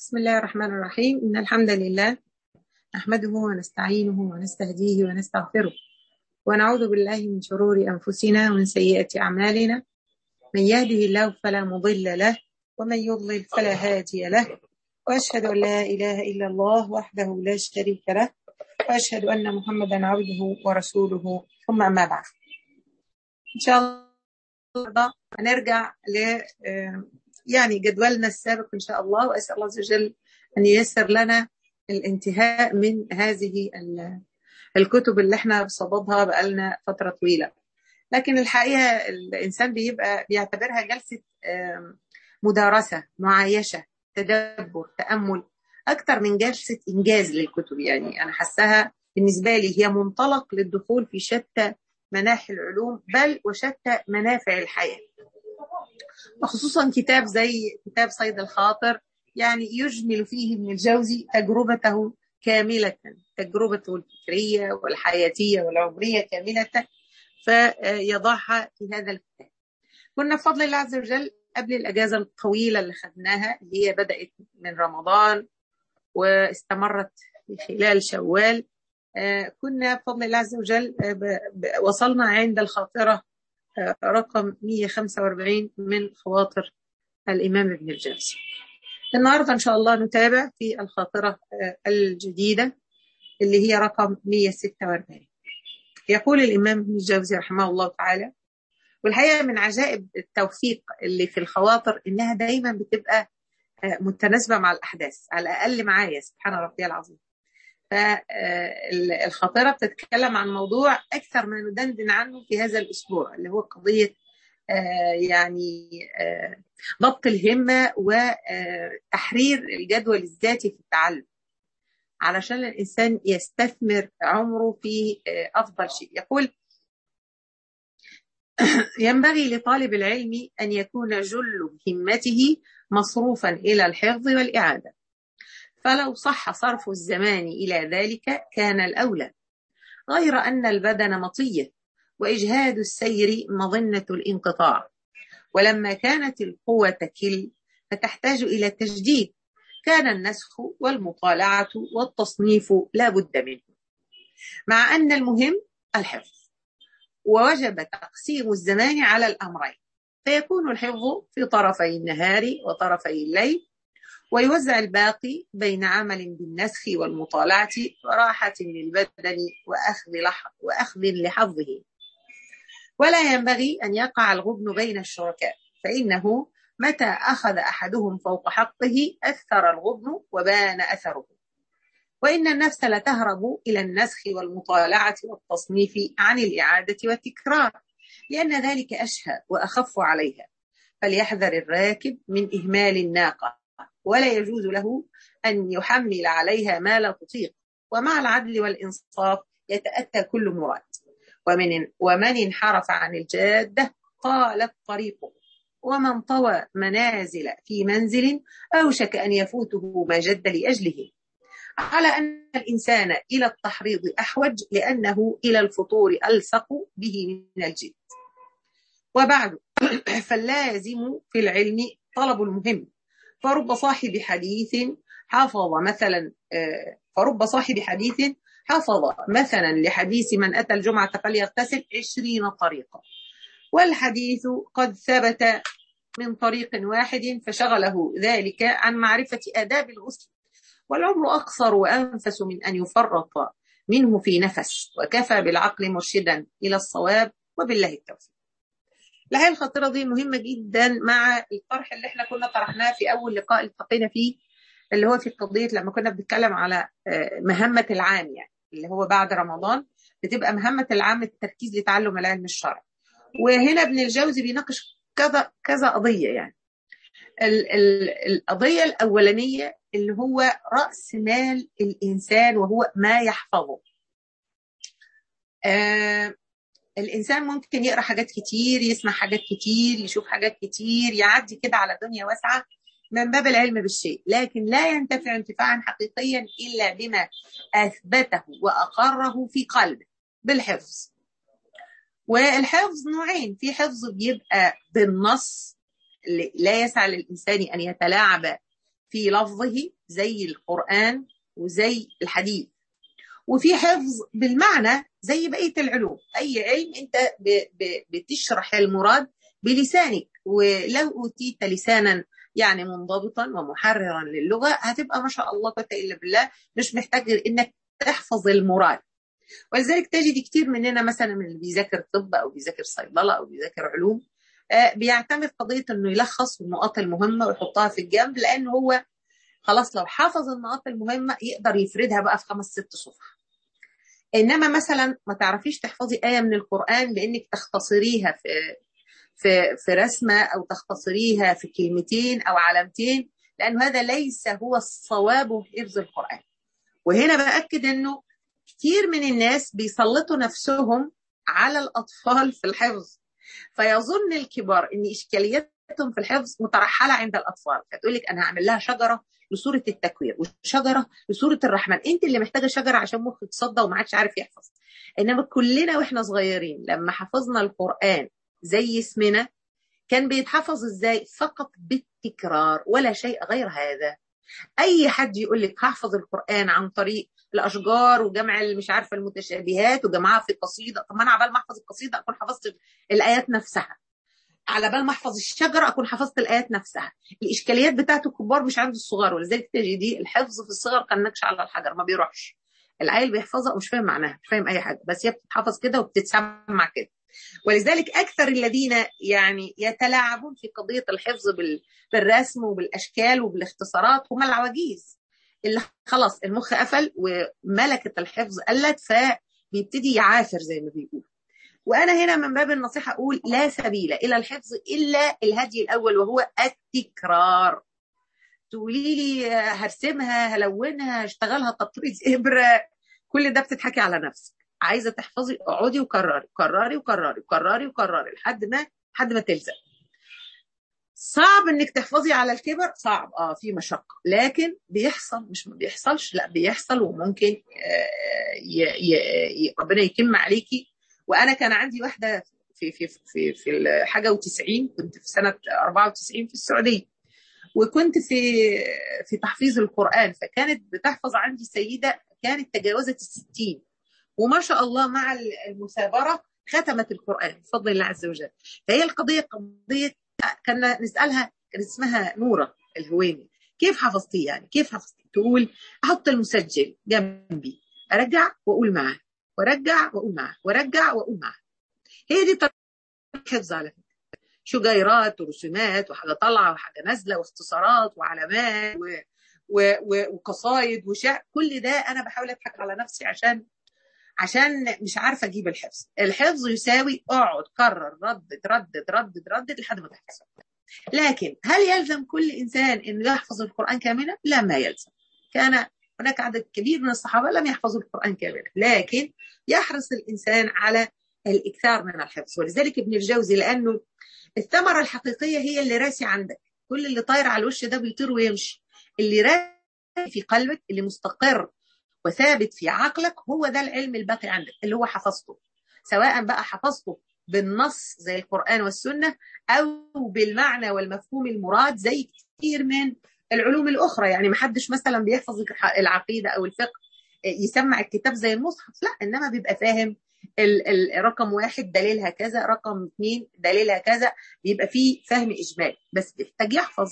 بسم الله الرحمن الرحيم إن الحمد لله نحمده ونستعينه ونستهديه ونستغفره ونعوذ بالله من شرور أنفسنا ومن سيئات أعمالنا من يهده الله فلا مضل له ومن يضلل فلا هادي له وأشهد أن لا إله إلا الله وحده لا شريك له وأشهد أن محمدا عبده ورسوله ثم أما بعد إن شاء الله هنرجع ل يعني جدولنا السابق إن شاء الله وأسأل الله عز وجل أن ييسر لنا الانتهاء من هذه الكتب اللي احنا بصددها بقالنا فترة طويلة لكن الحقيقة الإنسان بيبقى بيعتبرها جلسة مدارسة معايشة تدبر تأمل أكثر من جلسة إنجاز للكتب يعني أنا حسها بالنسبة لي هي منطلق للدخول في شتى مناحي العلوم بل وشتى منافع الحياة وخصوصا كتاب زي كتاب صيد الخاطر يعني يجمل فيه ابن الجوزي تجربته كاملة تجربته الفكرية والحياتية والعمرية كاملة فيضعها في هذا الكتاب كنا بفضل الله عز وجل قبل الأجازة الطويلة اللي خدناها اللي هي بدأت من رمضان واستمرت في خلال شوال كنا بفضل الله عز وجل وصلنا عند الخاطرة رقم 145 من خواطر الإمام ابن الجوزي النهاردة إن شاء الله نتابع في الخاطرة الجديدة اللي هي رقم 146 يقول الإمام ابن الجوزي رحمه الله تعالى والحقيقة من عجائب التوفيق اللي في الخواطر إنها دايما بتبقى متناسبة مع الأحداث على الأقل معايا سبحان ربي العظيم فالخاطرة بتتكلم عن موضوع أكثر ما ندندن عنه في هذا الأسبوع اللي هو قضية يعني ضبط الهمة وتحرير الجدول الذاتي في التعلم علشان الإنسان يستثمر عمره في أفضل شيء يقول ينبغي لطالب العلم أن يكون جل همته مصروفا إلى الحفظ والإعادة فلو صح صرف الزمان إلى ذلك كان الأولى غير أن البدن مطية وإجهاد السير مظنة الانقطاع ولما كانت القوة تكل فتحتاج إلى تجديد كان النسخ والمطالعة والتصنيف لا بد منه مع أن المهم الحفظ ووجب تقسيم الزمان على الأمرين فيكون الحفظ في طرفي النهار وطرفي الليل ويوزع الباقي بين عمل بالنسخ والمطالعة وراحة للبدن وأخذ, لح وأخذ لحظه ولا ينبغي أن يقع الغبن بين الشركاء فإنه متى أخذ أحدهم فوق حقه أثر الغبن وبان أثره وإن النفس لتهرب إلى النسخ والمطالعة والتصنيف عن الإعادة والتكرار لأن ذلك أشهى وأخف عليها فليحذر الراكب من إهمال الناقة ولا يجوز له أن يحمل عليها ما لا تطيق ومع العدل والإنصاف يتأتى كل مراد ومن, ومن انحرف عن الجادة قالت طريقه ومن طوى منازل في منزل أوشك أن يفوته ما جد لأجله على أن الإنسان إلى التحريض أحوج لأنه إلى الفطور ألصق به من الجد وبعد فاللازم في العلم طلب المهم فرب صاحب حديث حافظ مثلا فرب صاحب حديث حفظ مثلا لحديث من أتى الجمعة فليغتسل عشرين طريقة والحديث قد ثبت من طريق واحد فشغله ذلك عن معرفة آداب الغسل والعمر أقصر وأنفس من أن يفرط منه في نفس وكفى بالعقل مرشدا إلى الصواب وبالله التوفيق الحقيقة الخطيرة دي مهمة جدا مع الطرح اللي احنا كنا طرحناه في أول لقاء التقينا فيه اللي هو في قضية لما كنا بنتكلم على مهمة العام يعني اللي هو بعد رمضان بتبقى مهمة العام التركيز لتعلم العلم الشرعي وهنا ابن الجوزي بيناقش كذا كذا قضية يعني ال ال القضية الأولانية اللي هو رأس مال الإنسان وهو ما يحفظه آه الإنسان ممكن يقرأ حاجات كتير يسمع حاجات كتير يشوف حاجات كتير يعدي كده على دنيا واسعة من باب العلم بالشيء لكن لا ينتفع انتفاعا حقيقيا إلا بما أثبته وأقره في قلبه بالحفظ والحفظ نوعين في حفظ بيبقى بالنص لا يسعى للإنسان أن يتلاعب في لفظه زي القرآن وزي الحديث وفي حفظ بالمعنى زي بقية العلوم أي علم أنت بتشرح المراد بلسانك ولو أوتيت لسانا يعني منضبطا ومحررا للغة هتبقى ما شاء الله قوة إلا بالله مش محتاج إنك تحفظ المراد ولذلك تجد كتير مننا مثلا من اللي بيذاكر طب أو بيذاكر صيدلة أو بيذاكر علوم بيعتمد قضية إنه يلخص النقاط المهمة ويحطها في الجنب لأنه هو خلاص لو حافظ النقاط المهمة يقدر يفردها بقى في خمس ست صفح انما مثلا ما تعرفيش تحفظي ايه من القران بانك تختصريها في في في رسمه او تختصريها في كلمتين او علامتين لان هذا ليس هو الصواب في حفظ القران وهنا باكد انه كثير من الناس بيسلطوا نفسهم على الاطفال في الحفظ فيظن الكبار ان اشكالياتهم في الحفظ مترحله عند الاطفال فتقول لك انا هعمل لها شجره لسوره التكوير وشجره لسوره الرحمن انت اللي محتاجه شجره عشان مخك تصدى وما عادش عارف يحفظ انما كلنا واحنا صغيرين لما حفظنا القران زي اسمنا كان بيتحفظ ازاي فقط بالتكرار ولا شيء غير هذا اي حد يقول لك هحفظ القران عن طريق الاشجار وجمع مش عارفه المتشابهات وجمعها في قصيده طب ما انا عبال ما احفظ القصيده اكون حفظت الايات نفسها على بال ما احفظ الشجره اكون حفظت الايات نفسها الاشكاليات بتاعته الكبار مش عند الصغار ولذلك تجدي الحفظ في الصغر كالنكش على الحجر ما بيروحش العيل بيحفظها ومش فاهم معناها مش فاهم اي حاجه بس هي بتتحفظ كده وبتتسمع كده ولذلك اكثر الذين يعني يتلاعبون في قضيه الحفظ بالرسم وبالاشكال وبالاختصارات هم العواجيز اللي خلاص المخ قفل وملكه الحفظ قلت فبيبتدي يعافر زي ما بيقولوا وانا هنا من باب النصيحه اقول لا سبيل الى الحفظ الا الهدي الاول وهو التكرار تقولي لي هرسمها هلونها هشتغلها تطريز ابره كل ده بتضحكي على نفسك عايزه تحفظي اقعدي وكرري كرري وكرري وكرري وكرري لحد ما لحد ما تلزق صعب انك تحفظي على الكبر صعب اه في مشقه لكن بيحصل مش ما بيحصلش لا بيحصل وممكن آه ي ي ربنا يتم عليكي وانا كان عندي واحده في في في في الحاجه و90 كنت في سنه 94 في السعوديه وكنت في في تحفيظ القران فكانت بتحفظ عندي سيده كانت تجاوزت الستين وما شاء الله مع المثابره ختمت القران بفضل الله عز وجل فهي القضيه قضيه كنا نسالها كان اسمها نوره الهويني كيف حفظتي يعني كيف حفظتي تقول احط المسجل جنبي ارجع واقول معاه وارجع واقول معاه وارجع واقول معاه هي دي طريقه الحفظ على فكره شجيرات ورسومات وحاجه طالعه وحاجه نازله واختصارات وعلامات و... و... و... وقصايد وشعر كل ده انا بحاول اضحك على نفسي عشان عشان مش عارفه اجيب الحفظ الحفظ يساوي اقعد كرر ردد ردد ردد ردد لحد ما تحفظ لكن هل يلزم كل انسان انه يحفظ القران كاملا لا ما يلزم كان هناك عدد كبير من الصحابه لم يحفظوا القران كاملا لكن يحرص الانسان على الاكثار من الحفظ ولذلك ابن الجوزي لانه الثمره الحقيقيه هي اللي راسي عندك كل اللي طاير على الوش ده بيطير ويمشي اللي راسي في قلبك اللي مستقر وثابت في عقلك هو ده العلم الباقي عندك اللي هو حفظته سواء بقى حفظته بالنص زي القرآن والسنة أو بالمعنى والمفهوم المراد زي كثير من العلوم الأخرى يعني ما حدش مثلا بيحفظ العقيدة أو الفقه يسمع الكتاب زي المصحف لا إنما بيبقى فاهم رقم واحد دليلها كذا رقم اثنين دليلها كذا بيبقى فيه فهم إجمالي بس بيحتاج يحفظ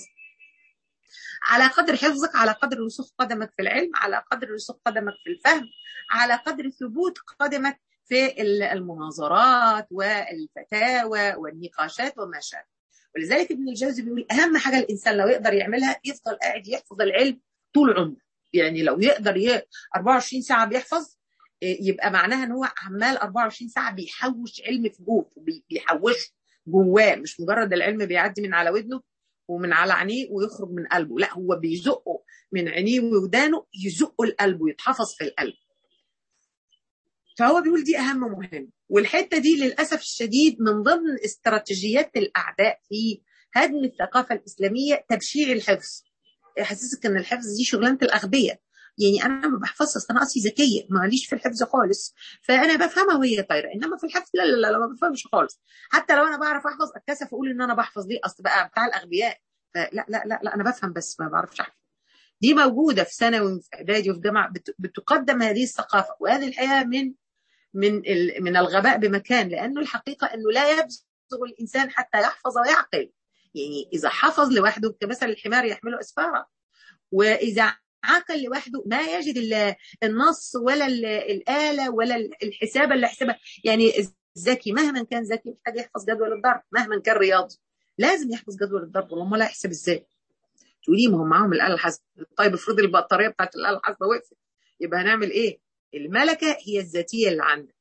على قدر حفظك على قدر رسوخ قدمك في العلم على قدر رسوخ قدمك في الفهم على قدر ثبوت قدمك في المناظرات والفتاوى والنقاشات وما شابه ولذلك ابن الجوزي بيقول اهم حاجه الانسان لو يقدر يعملها يفضل قاعد يحفظ العلم طول عمره يعني لو يقدر ي... 24 ساعه بيحفظ يبقى معناها ان هو عمال 24 ساعه بيحوش علم في جوه بيحوشه جواه مش مجرد العلم بيعدي من على ودنه ومن على عينيه ويخرج من قلبه لا هو بيزقه من عينيه وودانه يزقه القلب ويتحفظ في القلب فهو بيقول دي اهم مهم والحته دي للاسف الشديد من ضمن استراتيجيات الاعداء في هدم الثقافه الاسلاميه تبشيع الحفظ يحسسك ان الحفظ دي شغلانه الاغبياء يعني انا ما بحفظش اصل انا اصلي ذكيه ماليش في الحفظ خالص فانا بفهمها وهي طايره انما في الحفظ لا لا لا, لا ما بفهمش خالص حتى لو انا بعرف احفظ اتكسف اقول ان انا بحفظ ليه اصل بقى بتاع الاغبياء لا لا لا لا انا بفهم بس ما بعرفش احفظ دي موجوده في ثانوي وفي اعدادي وفي جامعه بتقدم هذه الثقافه وهذه الحقيقه من من من الغباء بمكان لانه الحقيقه انه لا يبزغ الانسان حتى يحفظ ويعقل يعني اذا حفظ لوحده كمثل الحمار يحمله اسفارا واذا عقل لوحده ما يجد النص ولا الاله ولا الحساب اللي حسبها يعني الذكي مهما كان ذكي محتاج يحفظ جدول الضرب مهما كان رياضي لازم يحفظ جدول الضرب والله لا يحسب ازاي تقولي ما هم معاهم الاله الحاسبه طيب افرضي البطاريه بتاعت الاله الحاسبه وقفت يبقى هنعمل ايه الملكه هي الذاتيه اللي عندك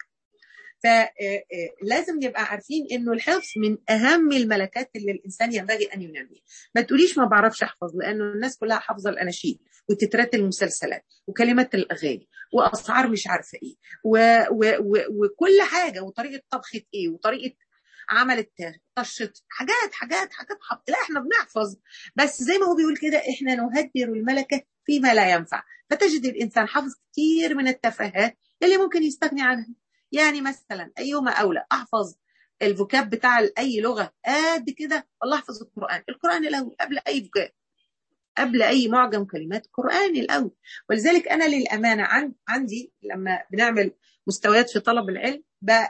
فلازم نبقى عارفين انه الحفظ من اهم الملكات اللي الانسان ينبغي ان ينميها ما تقوليش ما بعرفش احفظ لانه الناس كلها حافظه الاناشيد وتترات المسلسلات وكلمات الاغاني واسعار مش عارفه ايه و و و وكل حاجه وطريقه طبخه ايه وطريقه عمل طشة حاجات حاجات حاجات حب. لا احنا بنحفظ بس زي ما هو بيقول كده احنا نهدر الملكه فيما لا ينفع فتجد الانسان حافظ كتير من التفاهات اللي ممكن يستغني عنها يعني مثلا ايهما اولى احفظ الفوكاب بتاع اي لغه قد كده والله احفظ القران القران الاول قبل اي فوكاب قبل اي معجم كلمات قران الاول ولذلك انا للامانه عن عندي لما بنعمل مستويات في طلب العلم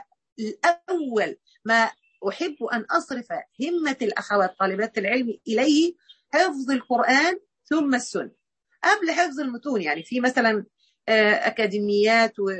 الاول ما احب ان اصرف همه الاخوات طالبات العلم اليه حفظ القران ثم السنه قبل حفظ المتون يعني في مثلا اكاديميات و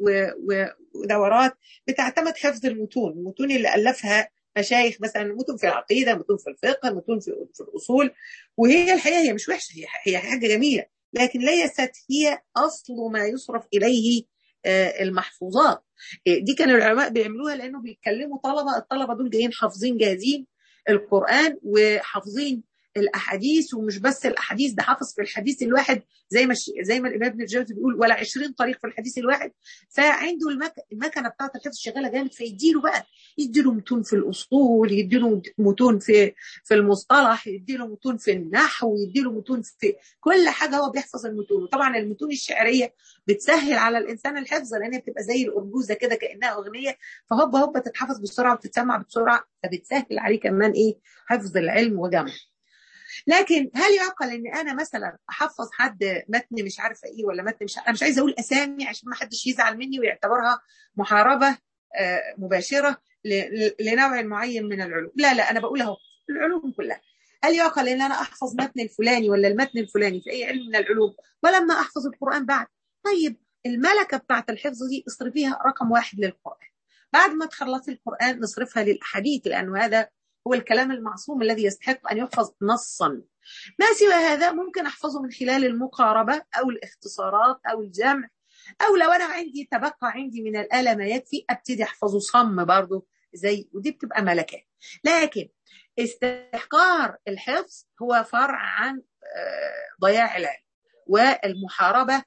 ودورات بتعتمد حفظ المتون المتون اللي ألفها مشايخ مثلا متون في العقيدة متون في الفقه متون في, في الأصول وهي الحقيقة هي مش وحشة هي, هي حاجة جميلة لكن ليست هي أصل ما يصرف إليه المحفوظات دي كان العلماء بيعملوها لأنه بيتكلموا طلبة الطلبة دول جايين حافظين جاهزين القرآن وحافظين الاحاديث ومش بس الاحاديث ده حافظ في الحديث الواحد زي ما زي ما الامام ابن الجوزي بيقول ولا 20 طريق في الحديث الواحد فعنده المك... المكنه بتاعت الحفظ شغاله جامد فيديله بقى يديله متون في الاصول يديله متون في في المصطلح يديله متون في النحو يديله متون في كل حاجه هو بيحفظ المتون وطبعا المتون الشعريه بتسهل على الانسان الحفظ لان هي بتبقى زي الارجوزه كده كانها اغنيه فهوب هوب تتحفظ بسرعه وتتسمع بسرعه فبتسهل عليه كمان ايه حفظ العلم وجمعه لكن هل يعقل ان انا مثلا احفظ حد متن مش عارفه ايه ولا متن مش انا مش عايزه اقول اسامي عشان ما حدش يزعل مني ويعتبرها محاربه مباشره لنوع معين من العلوم لا لا انا بقول اهو العلوم كلها هل يعقل ان انا احفظ متن الفلاني ولا المتن الفلاني في اي علم من العلوم ولما احفظ القران بعد طيب الملكه بتاعت الحفظ دي اصرفيها رقم واحد للقران بعد ما تخلصي القران نصرفها للاحاديث لانه هذا هو الكلام المعصوم الذي يستحق أن يحفظ نصا ما سوى هذا ممكن أحفظه من خلال المقاربة أو الاختصارات أو الجمع أو لو أنا عندي تبقى عندي من الآلة ما يكفي أبتدي أحفظه صم برضه زي ودي بتبقى ملكات لكن استحقار الحفظ هو فرع عن ضياع العلم والمحاربة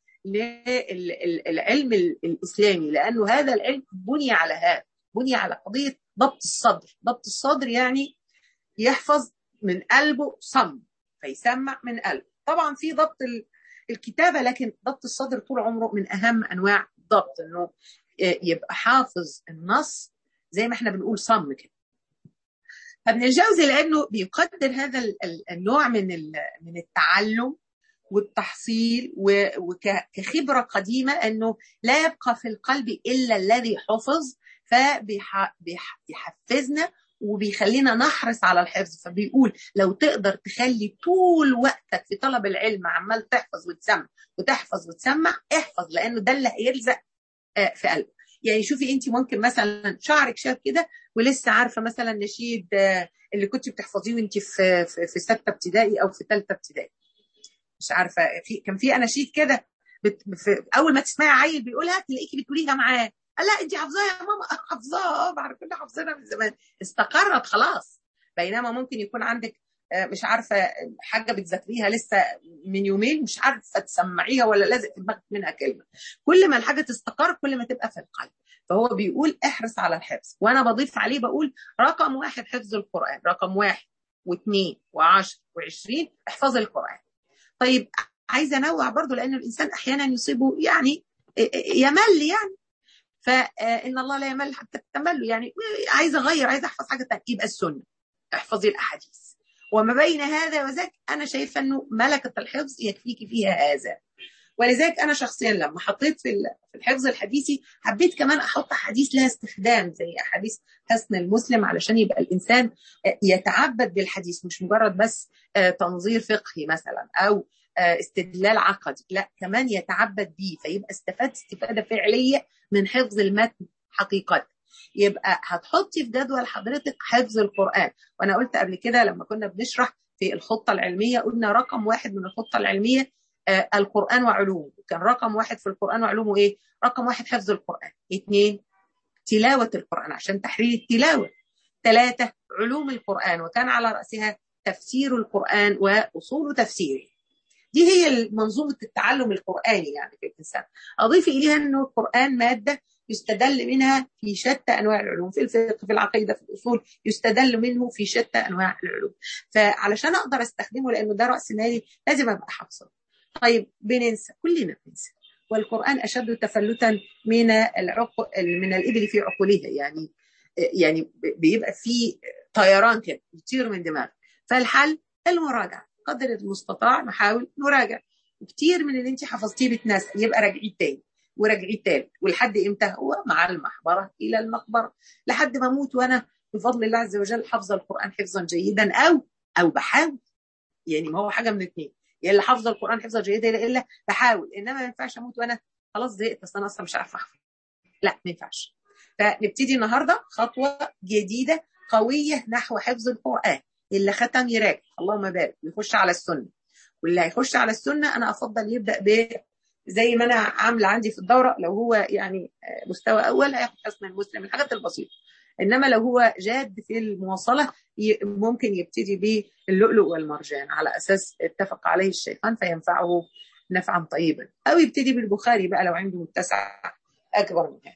للعلم الإسلامي لأنه هذا العلم بني على هذا بني على قضية ضبط الصدر ضبط الصدر يعني يحفظ من قلبه صم فيسمع من قلبه طبعا في ضبط الكتابة لكن ضبط الصدر طول عمره من أهم أنواع الضبط أنه يبقى حافظ النص زي ما احنا بنقول صم كده فابن الجوزي لأنه بيقدر هذا النوع من من التعلم والتحصيل وكخبرة قديمة أنه لا يبقى في القلب إلا الذي حفظ فبيحفزنا وبيخلينا نحرص على الحفظ فبيقول لو تقدر تخلي طول وقتك في طلب العلم عمال تحفظ وتسمع وتحفظ وتسمع احفظ لانه ده اللي هيلزق في قلبك يعني شوفي انت ممكن مثلا شعرك شاب كده ولسه عارفه مثلا نشيد اللي كنت بتحفظيه وانت في في, في سته ابتدائي او في ثالثه ابتدائي مش عارفه في كان في اناشيد كده اول ما تسمعي عيل بيقولها تلاقيكي بتقوليها معاه لا انت حافظاها يا ماما حافظاها بعد كنا حافظينها من زمان استقرت خلاص بينما ممكن يكون عندك مش عارفه حاجه بتذاكريها لسه من يومين مش عارفه تسمعيها ولا لازق في دماغك منها كلمه كل ما الحاجه تستقر كل ما تبقى في القلب فهو بيقول احرص على الحفظ وانا بضيف عليه بقول رقم واحد حفظ القران رقم واحد واثنين وعشر وعشرين احفظ القران طيب عايزه انوع برضو لان الانسان احيانا يصيبه يعني يمل يعني فان الله لا يمل حتى تمل يعني عايزه اغير عايزه احفظ حاجه ثانيه يبقى السنه احفظي الاحاديث وما بين هذا وذاك انا شايفه انه ملكه الحفظ يكفيكي فيها هذا ولذلك انا شخصيا لما حطيت في الحفظ الحديثي حبيت كمان احط احاديث لها استخدام زي احاديث حسن المسلم علشان يبقى الانسان يتعبد بالحديث مش مجرد بس تنظير فقهي مثلا او استدلال عقدي لا كمان يتعبد بيه فيبقى استفاد استفاده فعليه من حفظ المتن حقيقه يبقى هتحطي في جدول حضرتك حفظ القران وانا قلت قبل كده لما كنا بنشرح في الخطه العلميه قلنا رقم واحد من الخطه العلميه آه القرآن وعلومه كان رقم واحد في القرآن وعلومه إيه؟ رقم واحد حفظ القرآن اثنين تلاوة القرآن عشان تحرير التلاوة ثلاثة علوم القرآن وكان على رأسها تفسير القرآن وأصول تفسيره دي هي منظومة التعلم القرآني يعني في الإنسان أضيف إليها أنه القرآن مادة يستدل منها في شتى انواع العلوم في الفقه في العقيده في الاصول يستدل منه في شتى انواع العلوم فعلشان اقدر استخدمه لانه ده راس مالي لازم ابقى حافظه طيب بننسى كلنا بننسى والقرآن أشد تفلتا من العق من الإبل في عقولها يعني يعني بيبقى في طيران كده يطير من دماغك فالحل المراجعة قدر المستطاع نحاول نراجع وكتير من اللي انت حفظتيه بتنسى يبقى راجعيه تاني وراجعيه تالت ولحد امتى هو مع المحبرة إلى المقبرة لحد ما أموت وأنا بفضل الله عز وجل حافظة القرآن حفظا جيدا أو أو بحاول يعني ما هو حاجة من الاثنين يا اللي حافظه القران حفظا جيدا الا بحاول انما ما ينفعش اموت وانا خلاص زهقت اصل انا اصلا مش عارفه احفظ لا ما ينفعش فنبتدي النهارده خطوه جديده قويه نحو حفظ القران اللي ختم يراجع اللهم بارك ويخش على السنه واللي هيخش على السنه انا افضل يبدا ب زي ما انا عامله عندي في الدوره لو هو يعني مستوى اول هياخد حسن المسلم الحاجات البسيطه انما لو هو جاد في المواصله ممكن يبتدي باللؤلؤ والمرجان على اساس اتفق عليه الشيخان فينفعه نفعا طيبا او يبتدي بالبخاري بقى لو عنده متسع اكبر منها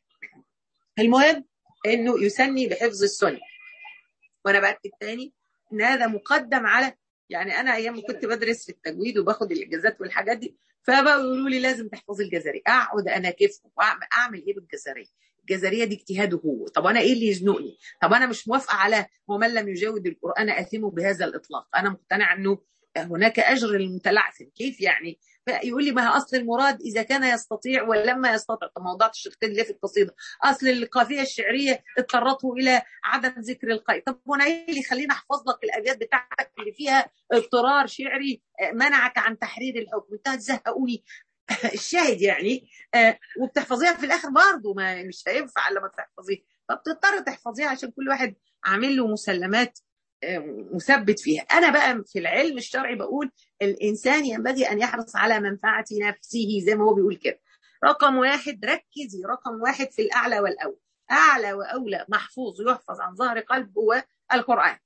المهم انه يسني بحفظ السنه وانا بكتب تاني ان هذا مقدم على يعني انا ايام كنت بدرس في التجويد وباخد الاجازات والحاجات دي فبقوا يقولوا لي لازم تحفظي الجزري اقعد انا كيف واعمل ايه بالجزريه الجزريه دي اجتهاده هو طب انا ايه اللي يزنقني طب انا مش موافقه على ومن لم يجاود القران اثمه بهذا الاطلاق انا مقتنع انه هناك اجر للمتلعثم كيف يعني يقول لي ما هي اصل المراد اذا كان يستطيع ولما يستطيع طب ما وضعتش القيد ليه في القصيده اصل القافيه الشعريه اضطرته الى عدم ذكر القيد طب وانا ايه اللي يخليني احفظ لك الابيات بتاعتك اللي فيها اضطرار شعري منعك عن تحرير الحكم انت هتزهقوني الشاهد يعني آه وبتحفظيها في الاخر برضه ما مش هينفع لما تحفظيها فبتضطر تحفظيها عشان كل واحد عامل له مسلمات آه مثبت فيها انا بقى في العلم الشرعي بقول الانسان ينبغي ان يحرص على منفعه نفسه زي ما هو بيقول كده رقم واحد ركزي رقم واحد في الاعلى والاول اعلى واولى محفوظ يحفظ عن ظهر قلب هو القران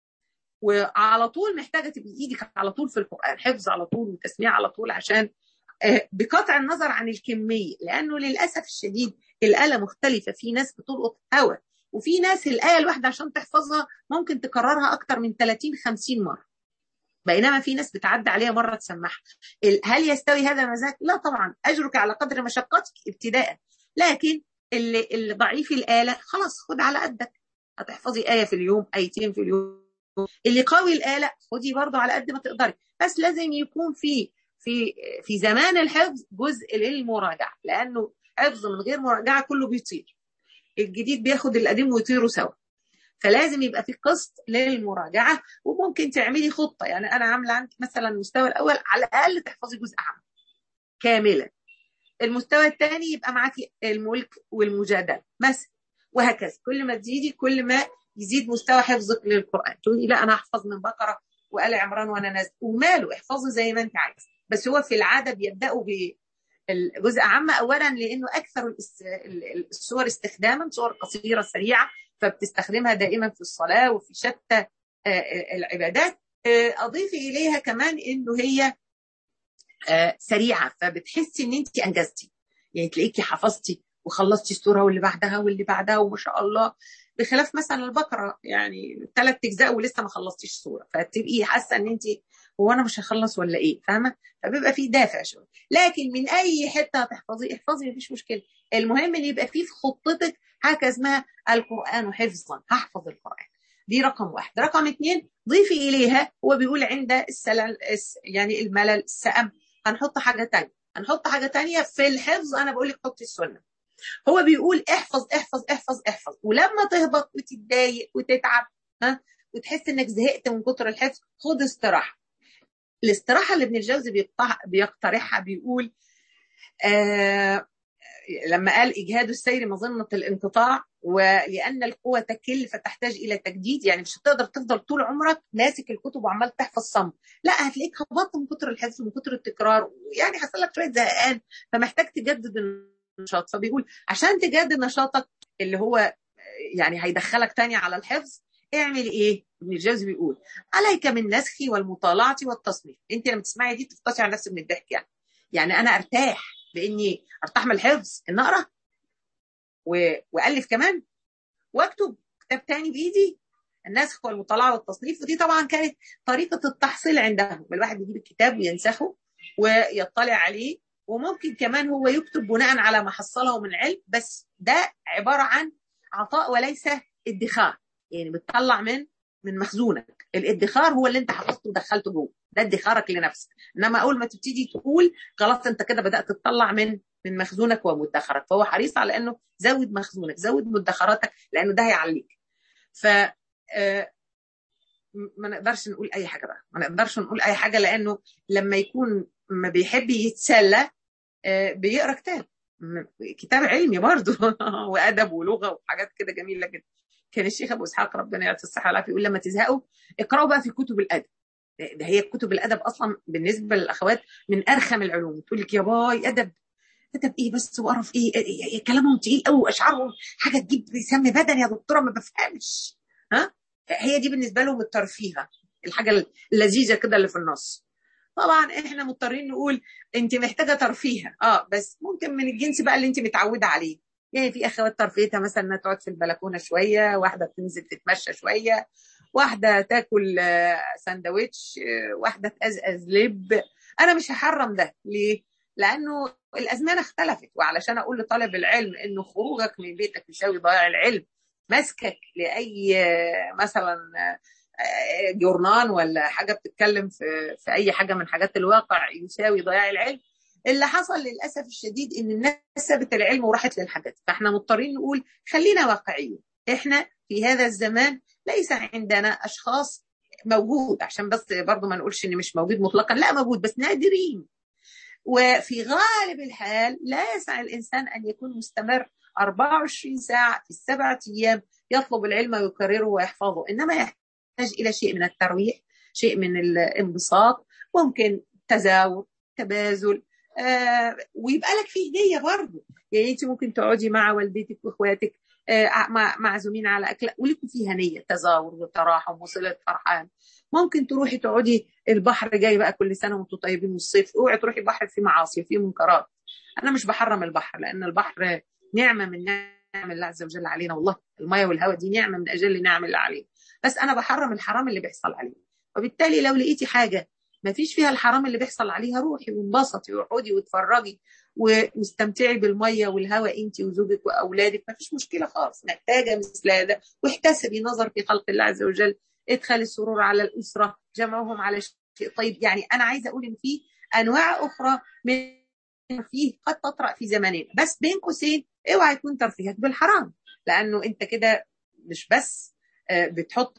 وعلى طول محتاجه تبقي ايدك على طول في القران حفظ على طول وتسميع على طول عشان بقطع النظر عن الكميه لانه للاسف الشديد الاله مختلفه في ناس بتلقط هوا وفي ناس الايه الواحده عشان تحفظها ممكن تكررها اكتر من 30 50 مره بينما في ناس بتعدي عليها مره تسمعها هل يستوي هذا المزاج لا طبعا اجرك على قدر مشقتك ابتداء لكن اللي, اللي ضعيف الاله خلاص خد على قدك هتحفظي ايه في اليوم ايتين في اليوم اللي قوي الاله خدي برضه على قد ما تقدري بس لازم يكون في في في زمان الحفظ جزء للمراجعه لانه حفظ من غير مراجعه كله بيطير الجديد بياخد القديم ويطيروا سوا فلازم يبقى في قسط للمراجعه وممكن تعملي خطه يعني انا عامله عندي مثلا المستوى الاول على الاقل تحفظي جزء عام كاملا المستوى الثاني يبقى معاكي الملك والمجادله مثلا وهكذا كل ما تزيدي كل ما يزيد مستوى حفظك للقران تقولي لا انا احفظ من بقره وآل عمران وانا نازل وماله احفظي زي ما انت عايز بس هو في العاده بيبداوا بالجزء عامه اولا لانه اكثر السور استخداما سور قصيره سريعه فبتستخدمها دائما في الصلاه وفي شتى العبادات اضيفي اليها كمان انه هي سريعه فبتحسي ان انت انجزتي يعني تلاقيكي حفظتي وخلصتي السوره واللي بعدها واللي بعدها وما شاء الله بخلاف مثلا البقره يعني ثلاث اجزاء ولسه ما خلصتيش سوره فتبقي حاسه ان انت هو انا مش هخلص ولا ايه فاهمه فبيبقى في دافع شويه لكن من اي حته هتحفظي احفظي مفيش مشكله المهم ان يبقى في في خطتك حاجه اسمها القران حفظا هحفظ القران دي رقم واحد رقم اثنين ضيفي اليها هو بيقول عند السلل يعني الملل السأم هنحط حاجه تانية هنحط حاجه تانية في الحفظ انا بقول لك حطي السنه هو بيقول احفظ احفظ احفظ احفظ ولما تهبط وتتضايق وتتعب ها وتحس انك زهقت من كتر الحفظ خد استراحه الاستراحه اللي ابن الجوزي بيقترحها بيقول آه لما قال اجهاد السير مظنه الانقطاع ولان القوه تكل فتحتاج الى تجديد يعني مش هتقدر تفضل طول عمرك ماسك الكتب وعمال تحفظ صم لا هتلاقيك هبطت من كتر الحفظ من كتر التكرار يعني حصل لك شويه زهقان فمحتاج تجدد النشاط فبيقول عشان تجدد نشاطك اللي هو يعني هيدخلك تاني على الحفظ اعمل ايه؟ ابن الجوزي بيقول عليك من نسخ والمطالعه والتصنيف انت لما تسمعي دي تفطسي على نفسك من الضحك يعني يعني انا ارتاح باني ارتاح من الحفظ ان اقرا و... والف كمان واكتب كتاب تاني بايدي النسخ والمطالعه والتصنيف ودي طبعا كانت طريقه التحصيل عندهم الواحد يجيب الكتاب وينسخه ويطلع عليه وممكن كمان هو يكتب بناء على ما حصله من علم بس ده عباره عن عطاء وليس ادخار يعني بتطلع من من مخزونك الادخار هو اللي انت حفظته ودخلته جوه ده ادخارك لنفسك انما اول ما تبتدي تقول خلاص انت كده بدات تطلع من من مخزونك ومدخرك فهو حريص على انه زود مخزونك زود مدخراتك لانه ده هيعليك ف ما نقدرش نقول اي حاجه بقى ما نقدرش نقول اي حاجه لانه لما يكون ما بيحب يتسلى بيقرا كتاب كتاب علمي برضه وادب ولغه وحاجات كده جميله جدا كان الشيخ ابو اسحاق ربنا يعطيه الصحه والعافيه يقول لما تزهقوا اقراوا بقى في كتب الادب ده هي كتب الادب اصلا بالنسبه للاخوات من ارخم العلوم تقول لك يا باي ادب ادب ايه بس وقرف ايه, إيه, إيه كلامهم تقيل قوي واشعارهم حاجه تجيب سم بدن يا دكتوره ما بفهمش ها هي دي بالنسبه لهم الترفيه الحاجه اللذيذه كده اللي في النص طبعا احنا مضطرين نقول انت محتاجه ترفيه اه بس ممكن من الجنس بقى اللي انت متعوده عليه يعني في اخوات ترفيتها مثلا انها تقعد في البلكونه شويه واحده تنزل تتمشى شويه واحده تاكل سندوتش واحده تقزقز لب انا مش هحرم ده ليه لانه الازمنه اختلفت وعلشان اقول لطالب العلم انه خروجك من بيتك يساوي ضياع العلم مسكك لاي مثلا جورنان ولا حاجه بتتكلم في في اي حاجه من حاجات الواقع يساوي ضياع العلم اللي حصل للاسف الشديد ان الناس سابت العلم وراحت للحاجات فاحنا مضطرين نقول خلينا واقعيين احنا في هذا الزمان ليس عندنا اشخاص موجود عشان بس برضو ما نقولش ان مش موجود مطلقا لا موجود بس نادرين وفي غالب الحال لا يسعى الانسان ان يكون مستمر 24 ساعه في السبعه ايام يطلب العلم ويكرره ويحفظه انما يحتاج الى شيء من الترويح شيء من الانبساط ممكن تزاور تبازل آه ويبقى لك فيه هديه برضه يعني انت ممكن تقعدي مع والدتك واخواتك آه معزومين على اكل ولكم فيها نيه تزاور وتراحم وصله فرحان ممكن تروحي تقعدي البحر جاي بقى كل سنه وانتم طيبين من الصيف اوعي تروحي البحر في معاصي في منكرات انا مش بحرم البحر لان البحر نعمه من نعم الله عز وجل علينا والله الميه والهواء دي نعمه من اجل نعم الله علينا بس انا بحرم الحرام اللي بيحصل عليه وبالتالي لو لقيتي حاجه ما فيش فيها الحرام اللي بيحصل عليها روحي وانبسطي واقعدي واتفرجي واستمتعي بالميه والهواء انت وزوجك واولادك ما فيش مشكله خالص محتاجه مثل هذا واحتسبي نظر في خلق الله عز وجل ادخل السرور على الاسره جمعهم على شيء طيب يعني انا عايزه اقول ان في انواع اخرى من فيه قد تطرا في زماننا بس بين قوسين اوعى يكون ترفيهك بالحرام لانه انت كده مش بس بتحط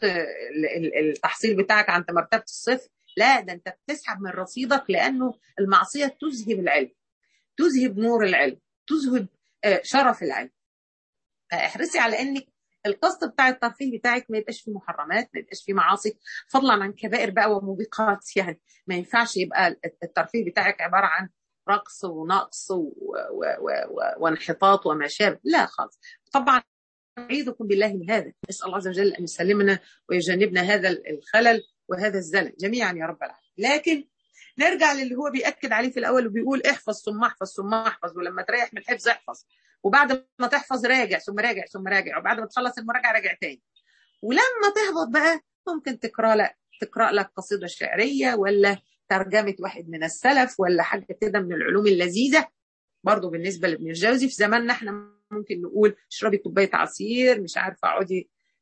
التحصيل بتاعك عند مرتبه الصفر لا ده انت بتسحب من رصيدك لانه المعصيه تذهب العلم تذهب نور العلم تذهب شرف العلم فاحرصي على انك القصد بتاع الترفيه بتاعك ما يبقاش فيه محرمات ما يبقاش فيه معاصي فضلا عن كبائر بقى وموبقات يعني ما ينفعش يبقى الترفيه بتاعك عباره عن رقص ونقص و... و... و... وانحطاط وما شابه لا خالص طبعا أعيذكم بالله من هذا نسأل الله عز وجل أن يسلمنا ويجنبنا هذا الخلل وهذا الزلل جميعا يا رب العالمين لكن نرجع للي هو بيأكد عليه في الأول وبيقول احفظ ثم احفظ ثم احفظ ولما تريح من الحفظ احفظ وبعد ما تحفظ راجع ثم راجع ثم راجع وبعد ما تخلص المراجعة راجع تاني ولما تهبط بقى ممكن تقرأ لك تقرأ لك قصيدة شعرية ولا ترجمة واحد من السلف ولا حاجة كده من العلوم اللذيذة برضه بالنسبة لابن الجوزي في زماننا احنا ممكن نقول اشربي كوباية عصير مش عارفة اقعدي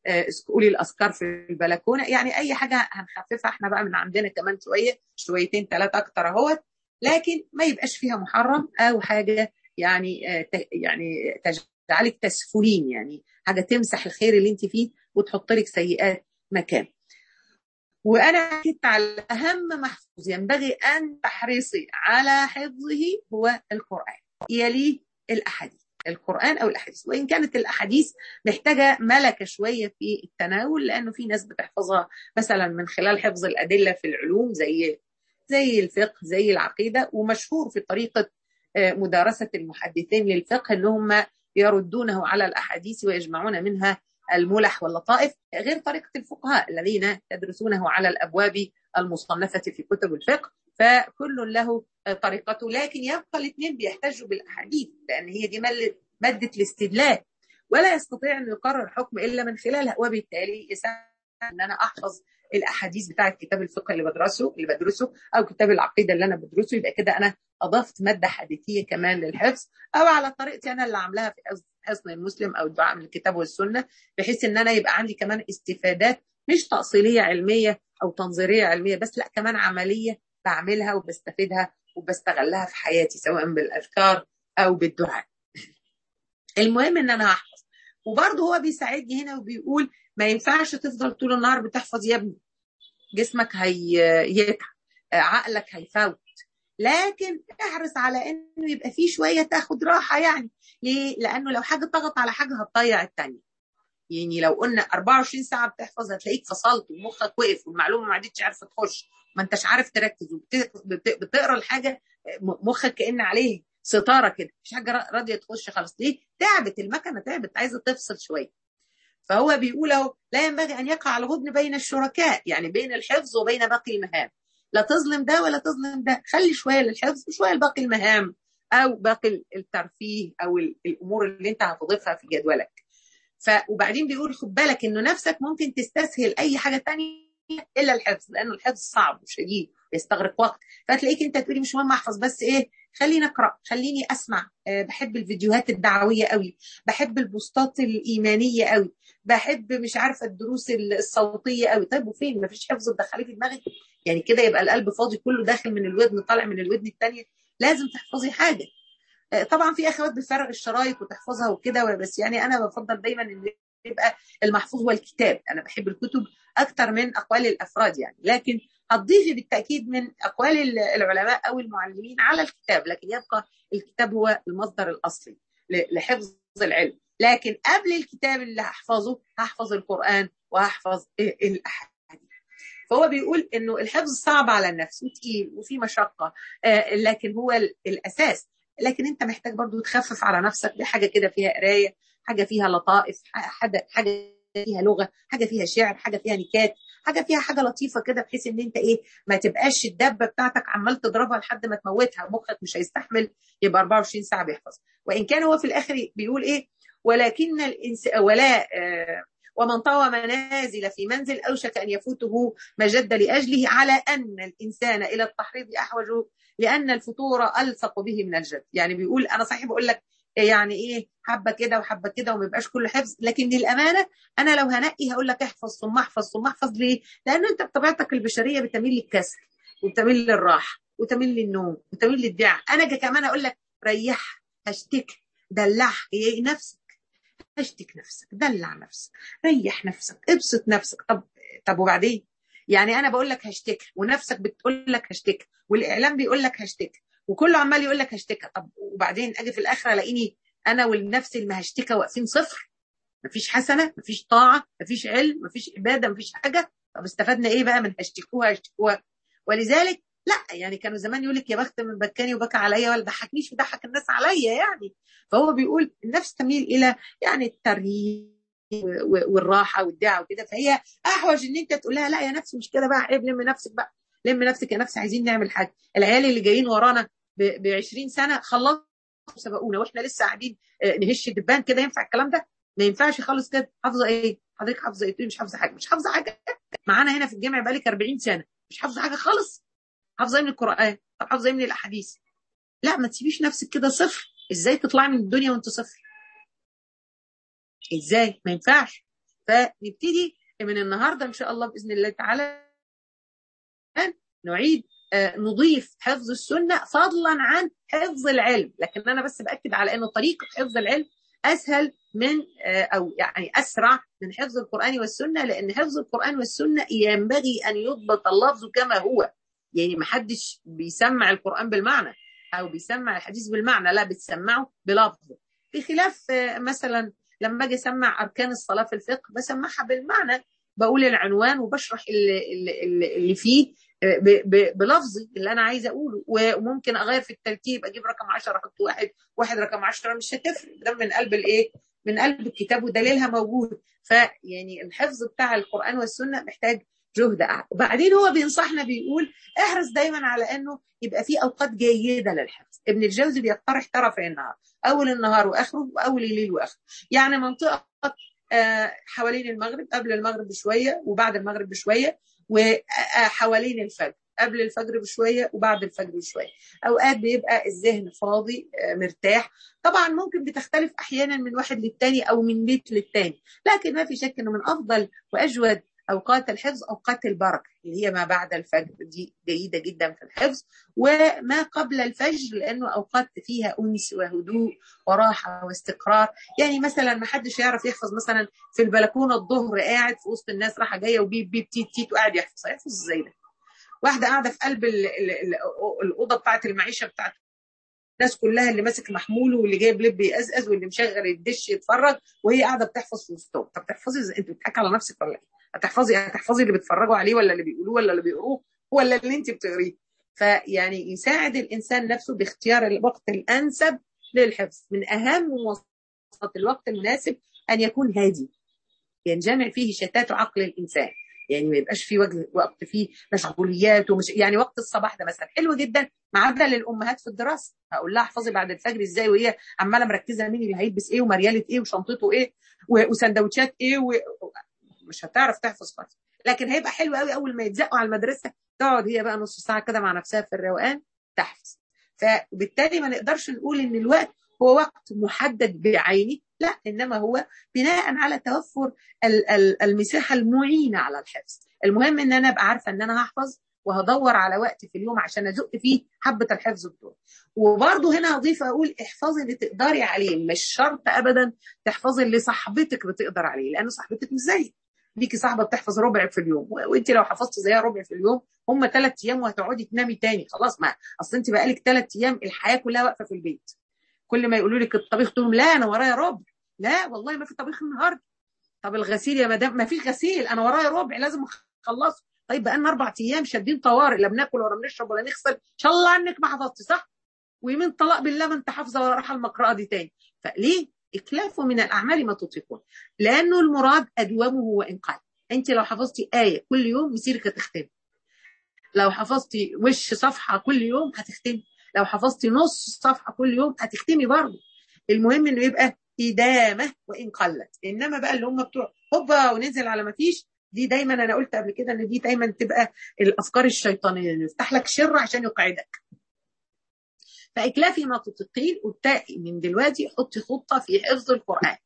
قولي الاذكار في البلكونه يعني اي حاجه هنخففها احنا بقى من عندنا كمان شويه شويتين ثلاثه اكتر اهوت لكن ما يبقاش فيها محرم او حاجه يعني يعني تجعلك تسفلين يعني حاجه تمسح الخير اللي انت فيه وتحط لك سيئات مكان وانا اكدت على اهم محفوظ ينبغي ان تحرصي على حفظه هو القران يليه الاحاديث القرآن أو الأحاديث وإن كانت الأحاديث محتاجة ملكة شوية في التناول لأنه في ناس بتحفظها مثلا من خلال حفظ الأدلة في العلوم زي زي الفقه زي العقيدة ومشهور في طريقة مدارسة المحدثين للفقه إن هم يردونه على الأحاديث ويجمعون منها الملح واللطائف غير طريقة الفقهاء الذين يدرسونه على الأبواب المصنفة في كتب الفقه فكل له طريقته لكن يبقى الاثنين بيحتجوا بالاحاديث لان هي دي ماده الاستدلال ولا يستطيع ان يقرر حكم الا من خلالها وبالتالي يساعد ان انا احفظ الاحاديث بتاعه كتاب الفقه اللي بدرسه اللي بدرسه او كتاب العقيده اللي انا بدرسه يبقى كده انا اضفت ماده حديثيه كمان للحفظ او على طريقتي انا اللي عاملاها في حصن المسلم او الدعاء من الكتاب والسنه بحيث ان انا يبقى عندي كمان استفادات مش تاصيليه علميه او تنظيريه علميه بس لا كمان عمليه بعملها وبستفيدها وبستغلها في حياتي سواء بالاذكار او بالدعاء. المهم ان انا هحفظ وبرضه هو بيساعدني هنا وبيقول ما ينفعش تفضل طول النهار بتحفظ يا ابني جسمك هيتعب عقلك هيفوت لكن احرص على انه يبقى فيه شويه تاخد راحه يعني ليه؟ لانه لو حاجه طغت على حاجه هتضيع الثانيه يعني لو قلنا 24 ساعه بتحفظ هتلاقيك فصلت ومخك وقف والمعلومه ما عادتش عارفه تخش ما انتش عارف تركز وبتقرا الحاجه مخك كان عليه ستاره كده مش حاجه راضيه تخش خلاص ليه؟ تعبت المكنه تعبت عايزه تفصل شويه فهو بيقول اهو لا ينبغي ان يقع الغبن بين الشركاء يعني بين الحفظ وبين باقي المهام لا تظلم ده ولا تظلم ده خلي شويه للحفظ وشويه لباقي المهام او باقي الترفيه او الامور اللي انت هتضيفها في جدولك ف وبعدين بيقول خد بالك انه نفسك ممكن تستسهل اي حاجه تانية الا الحفظ لانه الحفظ صعب وشديد يستغرق وقت فتلاقيك انت تقولي مش مهم احفظ بس ايه خليني اقرا خليني اسمع أه بحب الفيديوهات الدعويه قوي بحب البوستات الايمانيه قوي بحب مش عارفه الدروس الصوتيه قوي طيب وفين مفيش حفظ تدخليه في دماغك يعني كده يبقى القلب فاضي كله داخل من الودن طالع من الودن الثانيه لازم تحفظي حاجه أه طبعا في اخوات بتفرغ الشرايط وتحفظها وكده بس يعني انا بفضل دايما ان يبقى المحفوظ هو الكتاب انا بحب الكتب اكثر من اقوال الافراد يعني لكن هتضيفي بالتاكيد من اقوال العلماء او المعلمين على الكتاب لكن يبقى الكتاب هو المصدر الاصلي لحفظ العلم لكن قبل الكتاب اللي هحفظه هحفظ القران وهحفظ الاحاديث فهو بيقول انه الحفظ صعب على النفس وتقيل وفي مشقه لكن هو الاساس لكن انت محتاج برضو تخفف على نفسك بحاجه كده فيها قرايه حاجه فيها لطائف حاجه حاجه فيها لغه حاجه فيها شعر حاجه فيها نكات حاجه فيها حاجه لطيفه كده بحيث ان انت ايه ما تبقاش الدبه بتاعتك عمال تضربها لحد ما تموتها مخك مش هيستحمل يبقى 24 ساعه بيحفظ وان كان هو في الاخر بيقول ايه ولكن الانس ولا آه ومن طوى منازل في منزل اوشك ان يفوته ما جد لاجله على ان الانسان الى التحريض احوج لان الفطور الصق به من الجد يعني بيقول انا صحيح بقول لك يعني ايه حبه كده وحبه كده وما يبقاش كله حفظ لكن للامانه انا لو هنقي هقول لك احفظ ثم احفظ ثم احفظ ليه؟ لان انت بطبيعتك البشريه بتميل للكسل وبتميل للراحه وتميل للنوم وتميل للدعاء انا كمان اقول لك ريح هشتك دلع هي نفسك هشتك نفسك دلع نفسك ريح نفسك ابسط نفسك طب طب وبعدين يعني انا بقول لك هشتكي ونفسك بتقول لك هشتكي والاعلام بيقول لك هشتكي وكله عمال يقول لك هشتكى طب وبعدين اجي في الاخره الاقيني انا والنفس المهشتكى واقفين صفر مفيش حسنه مفيش طاعه مفيش علم مفيش عباده مفيش حاجه طب استفدنا ايه بقى من هشتكوها هشتكوها ولذلك لا يعني كانوا زمان يقول لك يا بخت من بكاني وبكى عليا ولا ضحكنيش وضحك الناس عليا يعني فهو بيقول النفس تميل الى يعني الترهيب والراحه والدعاء وكده فهي احوج ان انت تقول لها لا يا نفسي مش كده بقى عيب لم نفسك بقى لم نفسك يا نفسي عايزين نعمل حاجه العيال اللي جايين ورانا ب 20 سنه خلصوا سبقونا واحنا لسه قاعدين نهش الدبان كده ينفع الكلام ده ما ينفعش خالص كده حافظه ايه حضرتك حافظه ايه مش حافظه حاجه مش حافظه حاجه معانا هنا في الجامع بقالك 40 سنه مش حافظه حاجه خالص حافظه من القران طب حافظه من الاحاديث لا ما تسيبيش نفسك كده صفر ازاي تطلعي من الدنيا وانت صفر ازاي ما ينفعش فنبتدي من النهارده ان شاء الله باذن الله تعالى نعيد نضيف حفظ السنه فضلا عن حفظ العلم لكن انا بس باكد على انه طريقه حفظ العلم اسهل من او يعني اسرع من حفظ القران والسنه لان حفظ القران والسنه ينبغي ان يضبط اللفظ كما هو يعني ما حدش بيسمع القران بالمعنى او بيسمع الحديث بالمعنى لا بتسمعه بلفظه بخلاف مثلا لما اجي اسمع اركان الصلاه في الفقه بسمعها بالمعنى بقول العنوان وبشرح اللي, اللي, اللي فيه بلفظي اللي انا عايزه اقوله وممكن اغير في الترتيب اجيب رقم 10 احط واحد واحد رقم 10 مش هتفرق ده من قلب الايه من قلب الكتاب ودليلها موجود فيعني الحفظ بتاع القران والسنه محتاج جهد اعلى وبعدين هو بينصحنا بيقول احرص دايما على انه يبقى في اوقات جيده للحفظ ابن الجوزي بيقترح طرفي النهار اول النهار واخره واول الليل واخره يعني منطقه حوالين المغرب قبل المغرب بشويه وبعد المغرب بشويه وحوالين الفجر قبل الفجر بشويه وبعد الفجر بشويه اوقات بيبقى الذهن فاضي مرتاح طبعا ممكن بتختلف احيانا من واحد للتاني او من بيت للتاني لكن ما في شك انه من افضل واجود اوقات الحفظ اوقات البركه اللي هي ما بعد الفجر دي جيده جدا في الحفظ وما قبل الفجر لانه اوقات فيها انس وهدوء وراحه واستقرار يعني مثلا ما حدش يعرف يحفظ مثلا في البلكونه الظهر قاعد في وسط الناس رايحه جايه وبيب بيب تيت تيت وقاعد يحفظ هيحفظ ازاي ده واحده قاعده في قلب ال ال ال الاوضه بتاعت المعيشه بتاعت الناس كلها اللي ماسك محمول واللي جايب لب يقزقز واللي مشغل الدش يتفرج وهي قاعده بتحفظ في وسطهم طب تحفظي ازاي انت بتضحكي على نفسك ولا ايه؟ هتحفظي هتحفظي اللي بتفرجوا عليه ولا اللي بيقولوه ولا اللي بيقروه ولا اللي انت بتقريه فيعني يساعد الانسان نفسه باختيار الوقت الانسب للحفظ من اهم مواصفات الوقت المناسب ان يكون هادي ينجمع فيه شتات عقل الانسان يعني ما يبقاش في وقت فيه مشغوليات ومش يعني وقت الصباح ده مثلا حلو جدا ما عدا للامهات في الدراسه هقول لها احفظي بعد الفجر ازاي وهي عماله مركزه مين اللي هيلبس ايه ومرياله ايه وشنطته ايه وسندوتشات ايه و... مش هتعرف تحفظ خالص لكن هيبقى حلو قوي اول ما يتزقوا على المدرسه تقعد هي بقى نص ساعه كده مع نفسها في الروقان تحفظ فبالتالي ما نقدرش نقول ان الوقت هو وقت محدد بعينه لا انما هو بناء على توفر المساحه المعينه على الحفظ المهم ان انا ابقى عارفه ان انا هحفظ وهدور على وقت في اليوم عشان ازق فيه حبه الحفظ بتوعي وبرضه هنا هضيف اقول احفظي اللي تقدري عليه مش شرط ابدا تحفظي اللي صاحبتك بتقدر عليه لان صاحبتك مش زيك ليكي صاحبه بتحفظ ربع في اليوم وانت لو حفظتي زيها ربع في اليوم هم ثلاث ايام وهتقعدي تنامي تاني خلاص ما اصل انت بقالك ثلاث ايام الحياه كلها واقفه في البيت كل ما يقولوا لك الطبيخ تقول لا انا ورايا ربع لا والله ما في طبيخ النهارده طب الغسيل يا مدام ما فيش غسيل انا ورايا ربع لازم اخلصه طيب بقى لنا اربع ايام شادين طوارئ لا بناكل ولا بنشرب ولا نغسل ان شاء الله عنك ما حفظتي صح ويمين طلاق بالله ما انت حافظه ولا رايحه المقرأه دي تاني فليه اكلافه من الاعمال ما تطيقون لانه المراد ادومه وان قل انت لو حفظتي ايه كل يوم مسيرك هتختم لو حفظتي وش صفحه كل يوم هتختمي لو حفظتي نص صفحه كل يوم هتختمي برضه المهم انه يبقى إدامة وإن قلت إنما بقى اللي هم بتوع هوبا وننزل على ما فيش دي دايما أنا قلت قبل كده إن دي دايما تبقى الأفكار الشيطانية إنه يفتح لك شر عشان يقعدك فإكلافي ما تطيقين وابتدئي من دلوقتي حطي خطة في حفظ القرآن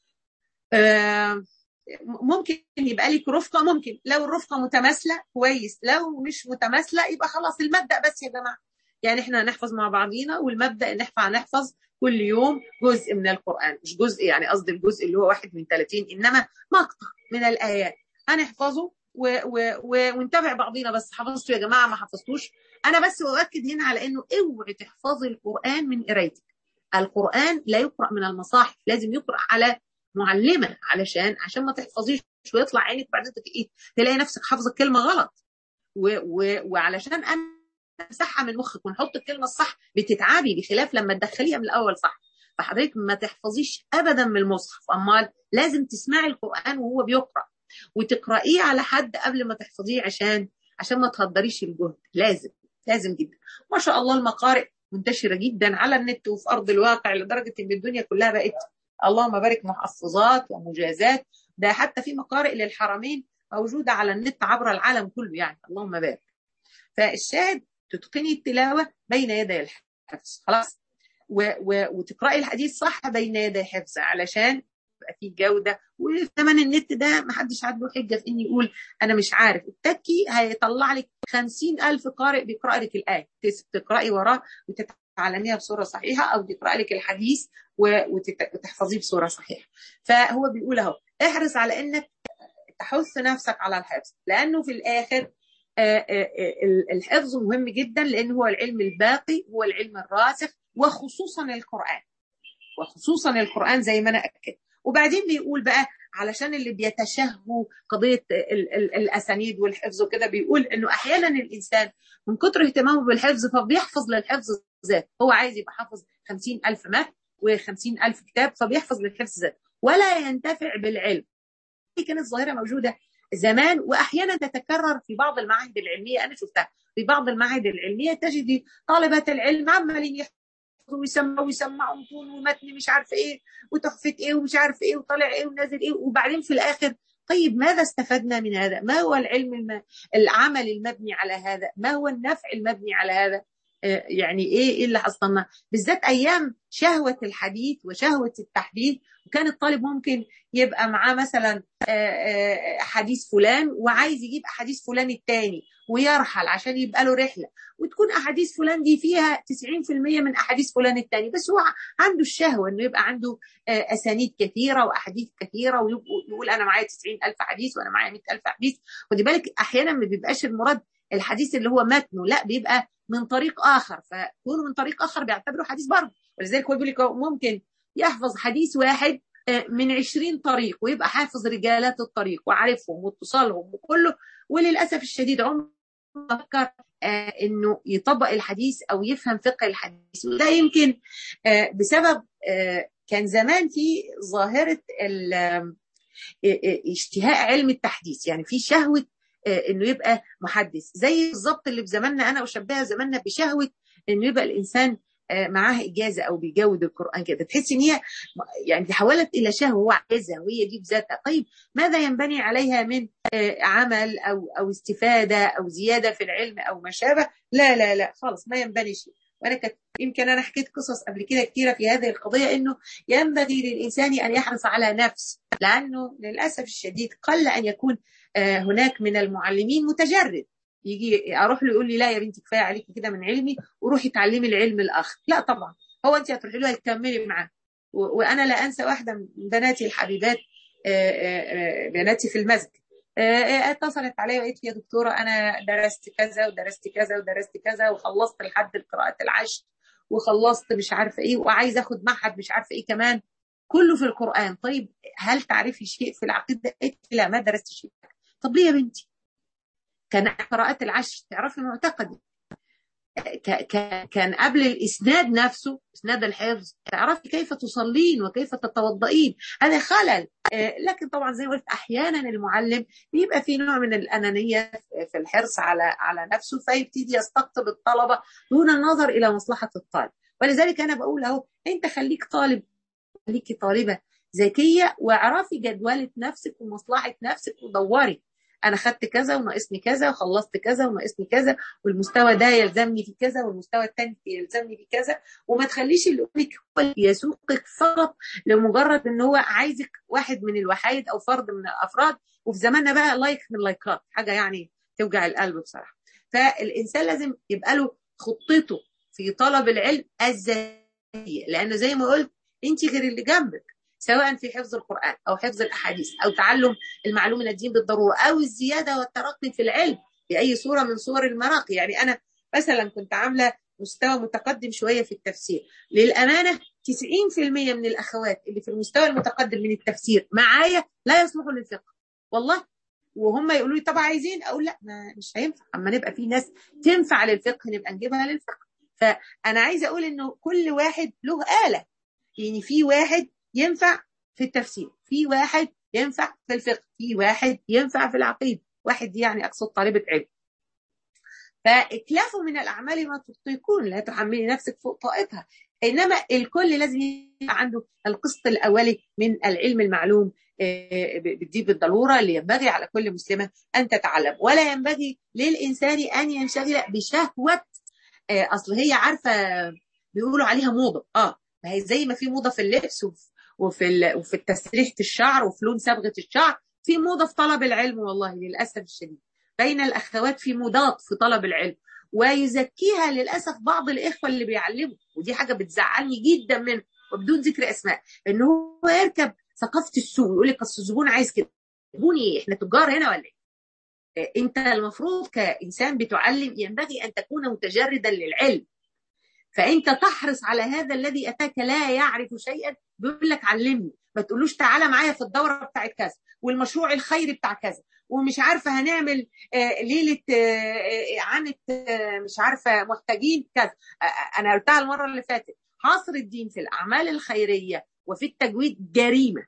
آه ممكن يبقى لك رفقة ممكن لو الرفقة متماثلة كويس لو مش متماثلة يبقى خلاص المبدأ بس يا جماعة يعني احنا هنحفظ مع بعضينا والمبدأ ان احنا هنحفظ كل يوم جزء من القرآن مش جزء يعني قصدي الجزء اللي هو واحد من 30 إنما مقطع من الآيات هنحفظه و و و ونتابع بعضينا بس حفظتوا يا جماعة ما حفظتوش أنا بس أؤكد هنا على إنه اوعي تحفظي القرآن من قرايتك القرآن لا يقرأ من المصاحف لازم يقرأ على معلمة علشان عشان ما تحفظيش ويطلع عينك بعدين ايه تلاقي نفسك حافظه كلمه غلط و و وعلشان انا امسحها من مخك ونحط الكلمه الصح بتتعبي بخلاف لما تدخليها من الاول صح فحضرتك ما تحفظيش ابدا من المصحف امال لازم تسمعي القران وهو بيقرا وتقرايه على حد قبل ما تحفظيه عشان عشان ما تهدريش الجهد لازم لازم جدا ما شاء الله المقارئ منتشره جدا على النت وفي ارض الواقع لدرجه ان الدنيا كلها بقت اللهم بارك محفظات ومجازات ده حتى في مقارئ للحرمين موجوده على النت عبر العالم كله يعني اللهم بارك فالشاهد تتقني التلاوه بين يدي الحفظ خلاص و و وتقراي الحديث صح بين يدي الحفظ علشان يبقى فيه جوده وثمن النت ده ما حدش عنده حجه في ان يقول انا مش عارف التكي هيطلع لك 50000 قارئ بيقرا لك الايه تقراي وراه وتتعلميها بصوره صحيحه او تقرا لك الحديث وتحفظيه بصوره صحيحه فهو بيقول اهو احرص على انك تحث نفسك على الحفظ لانه في الاخر الحفظ مهم جدا لان هو العلم الباقي هو العلم الراسخ وخصوصا القران وخصوصا القران زي ما انا اكد وبعدين بيقول بقى علشان اللي بيتشهوا قضيه ال ال الاسانيد والحفظ وكده بيقول انه احيانا الانسان من كتر اهتمامه بالحفظ فبيحفظ للحفظ ذات هو عايز يبقى حافظ 50000 متن و50000 كتاب فبيحفظ للحفظ ذات ولا ينتفع بالعلم دي كانت ظاهره موجوده زمان واحيانا تتكرر في بعض المعاهد العلميه انا شفتها في بعض المعاهد العلميه تجد طالبه العلم عمالين يحفظوا ويسمعوا ويسمعوا متون ومتن مش عارفه ايه وتحفه ايه ومش عارف ايه وطالع ايه ونازل ايه وبعدين في الاخر طيب ماذا استفدنا من هذا؟ ما هو العلم الم... العمل المبني على هذا؟ ما هو النفع المبني على هذا؟ يعني ايه ايه اللي حصلنا بالذات ايام شهوه الحديث وشهوه التحديث وكان الطالب ممكن يبقى معاه مثلا حديث فلان وعايز يجيب احاديث فلان الثاني ويرحل عشان يبقى له رحله وتكون احاديث فلان دي فيها 90% من احاديث فلان الثاني بس هو عنده الشهوه انه يبقى عنده اسانيد كثيره واحاديث كثيره ويقول انا معايا 90000 حديث وانا معايا 100000 حديث خدي بالك احيانا ما بيبقاش المراد الحديث اللي هو متنه لا بيبقى من طريق اخر فكونه من طريق اخر بيعتبره حديث برضه ولذلك هو بيقول لك ممكن يحفظ حديث واحد من 20 طريق ويبقى حافظ رجالات الطريق وعارفهم واتصالهم وكله وللاسف الشديد عمره ما فكر انه يطبق الحديث او يفهم فقه الحديث وده يمكن بسبب كان زمان في ظاهره اشتهاء علم التحديث يعني في شهوه انه يبقى محدث زي بالظبط اللي في زماننا انا اشبهها زماننا بشهوه انه يبقى الانسان معاها اجازه او بيجود القران كده تحس ان هي يعني تحولت الى شهوه هو عايزها وهي دي بذاتها طيب ماذا ينبني عليها من عمل او او استفاده او زياده في العلم او ما شابه لا لا لا خالص ما ينبني شيء وانا كنت يمكن انا حكيت قصص قبل كده كثيره في هذه القضيه انه ينبغي للانسان ان يحرص على نفس لانه للاسف الشديد قل ان يكون هناك من المعلمين متجرد يجي اروح له يقول لي لا يا بنتي كفايه عليكي كده من علمي وروحي اتعلمي العلم الاخر لا طبعا هو انت هتروحي له هتكملي معاه وانا لا انسى واحده من بناتي الحبيبات بناتي في المسجد اتصلت عليا وقالت لي يا دكتوره انا درست كذا ودرست كذا ودرست كذا وخلصت لحد قراءه العشر وخلصت مش عارفه ايه وعايزه اخد معهد مش عارفه ايه كمان كله في القران طيب هل تعرفي شيء في العقيده قالت لا ما درست شيء طب ليه يا بنتي كان قراءة العشر تعرفي معتقدي كان قبل الإسناد نفسه إسناد الحفظ تعرفي كيف تصلين وكيف تتوضئين هذا خلل لكن طبعا زي ما قلت أحيانا المعلم بيبقى في نوع من الأنانية في الحرص على على نفسه فيبتدي يستقطب الطلبة دون النظر إلى مصلحة الطالب ولذلك أنا بقول أهو أنت خليك طالب خليكي طالبة ذكية واعرفي جدولة نفسك ومصلحة نفسك ودوري انا خدت كذا وناقصني كذا وخلصت كذا وناقصني كذا والمستوى ده يلزمني في كذا والمستوى الثاني يلزمني في كذا وما تخليش اللي قدامك هو يسوقك فقط لمجرد ان هو عايزك واحد من الوحايد او فرد من الافراد وفي زماننا بقى لايك من لايكات حاجه يعني توجع القلب بصراحه فالانسان لازم يبقى له خطته في طلب العلم الذاتيه لانه زي ما قلت انت غير اللي جنبك سواء في حفظ القرآن أو حفظ الأحاديث أو تعلم المعلوم من الدين بالضرورة أو الزيادة والترقي في العلم بأي صورة من صور المراقي يعني أنا مثلا كنت عاملة مستوى متقدم شوية في التفسير للأمانة 90% من الأخوات اللي في المستوى المتقدم من التفسير معايا لا يصلحوا للفقه والله وهم يقولوا لي طب عايزين اقول لا ما مش هينفع اما نبقى في ناس تنفع للفقه نبقى نجيبها للفقه فانا عايزه اقول انه كل واحد له آلة يعني في واحد ينفع في التفسير في واحد ينفع في الفقه في واحد ينفع في العقيدة واحد دي يعني أقصد طالبة علم فإكلافه من الأعمال ما تطيقون لا تحملي نفسك فوق طاقتها إنما الكل لازم يبقى عنده القسط الأولي من العلم المعلوم بدي بالضرورة اللي ينبغي على كل مسلمة أن تتعلم ولا ينبغي للإنسان أن ينشغل بشهوة أصل هي عارفة بيقولوا عليها موضة آه ما هي زي ما في موضة في اللبس وفي وفي تسريحه الشعر وفي لون صبغه الشعر في موضه في طلب العلم والله للاسف الشديد بين الاخوات في موضات في طلب العلم ويزكيها للاسف بعض الاخوه اللي بيعلموا ودي حاجه بتزعلني جدا منه وبدون ذكر اسماء ان هو يركب ثقافه السوق يقول لك اصل الزبون عايز كده زبون ايه احنا تجار هنا ولا ايه انت المفروض كانسان بتعلم ينبغي ان تكون متجردا للعلم فانت تحرص على هذا الذي اتاك لا يعرف شيئا بيقول لك علمني ما تقولوش تعالى معايا في الدوره بتاعت كذا والمشروع الخيري بتاع كذا ومش عارفه هنعمل ليله عن مش عارفه محتاجين كذا انا قلتها المره اللي فاتت حصر الدين في الاعمال الخيريه وفي التجويد جريمه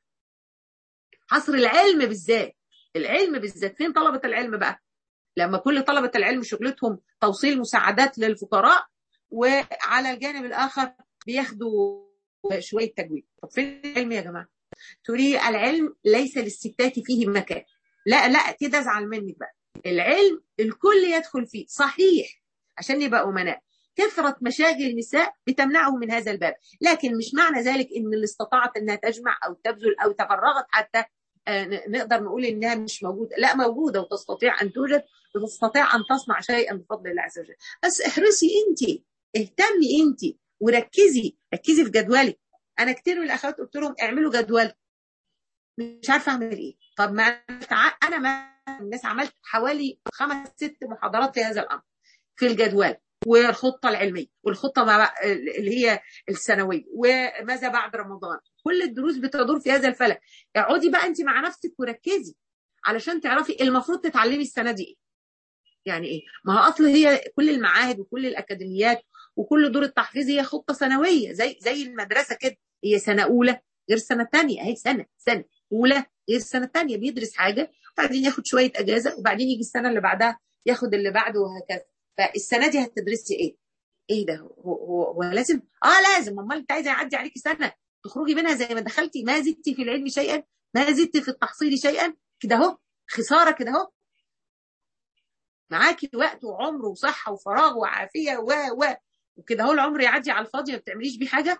حصر العلم بالذات العلم بالذات فين طلبه العلم بقى لما كل طلبه العلم شغلتهم توصيل مساعدات للفقراء وعلى الجانب الاخر بياخدوا شويه تجويد طب فين العلم يا جماعه تريد العلم ليس للستات فيه مكان لا لا كده ازعل منك بقى العلم الكل يدخل فيه صحيح عشان يبقى امناء كثرة مشاغل النساء بتمنعه من هذا الباب لكن مش معنى ذلك ان اللي استطاعت انها تجمع او تبذل او تفرغت حتى نقدر نقول انها مش موجوده لا موجوده وتستطيع ان توجد وتستطيع ان تصنع شيئا بفضل الله عز وجل بس احرصي انت اهتمي انت وركزي ركزي في جدولك انا كتير من الاخوات قلت لهم اعملوا جدول مش عارفه اعمل ايه طب ما انا ما الناس عملت حوالي خمس ست محاضرات في هذا الامر في الجدول والخطه العلميه والخطه اللي هي السنويه وماذا بعد رمضان كل الدروس بتدور في هذا الفلك اقعدي بقى انت مع نفسك وركزي علشان تعرفي المفروض تتعلمي السنه دي ايه يعني ايه ما هو اصل هي كل المعاهد وكل الاكاديميات وكل دور التحفيظ هي خطه سنويه زي زي المدرسه كده هي سنه اولى غير سنه ثانيه اهي سنه سنه اولى غير السنه الثانيه بيدرس حاجه وبعدين ياخد شويه اجازه وبعدين يجي السنه اللي بعدها ياخد اللي بعده وهكذا فالسنه دي هتدرسي ايه؟ ايه ده هو, هو, هو لازم اه لازم امال انت عايزه يعدي عليكي سنه تخرجي منها زي ما دخلتي ما زدتي في العلم شيئا ما زدتي في التحصيل شيئا كده اهو خساره كده اهو معاكي وقت وعمر وصحه وفراغ وعافيه و و وكده اهو العمر يعدي على الفاضي ما بتعمليش بيه حاجه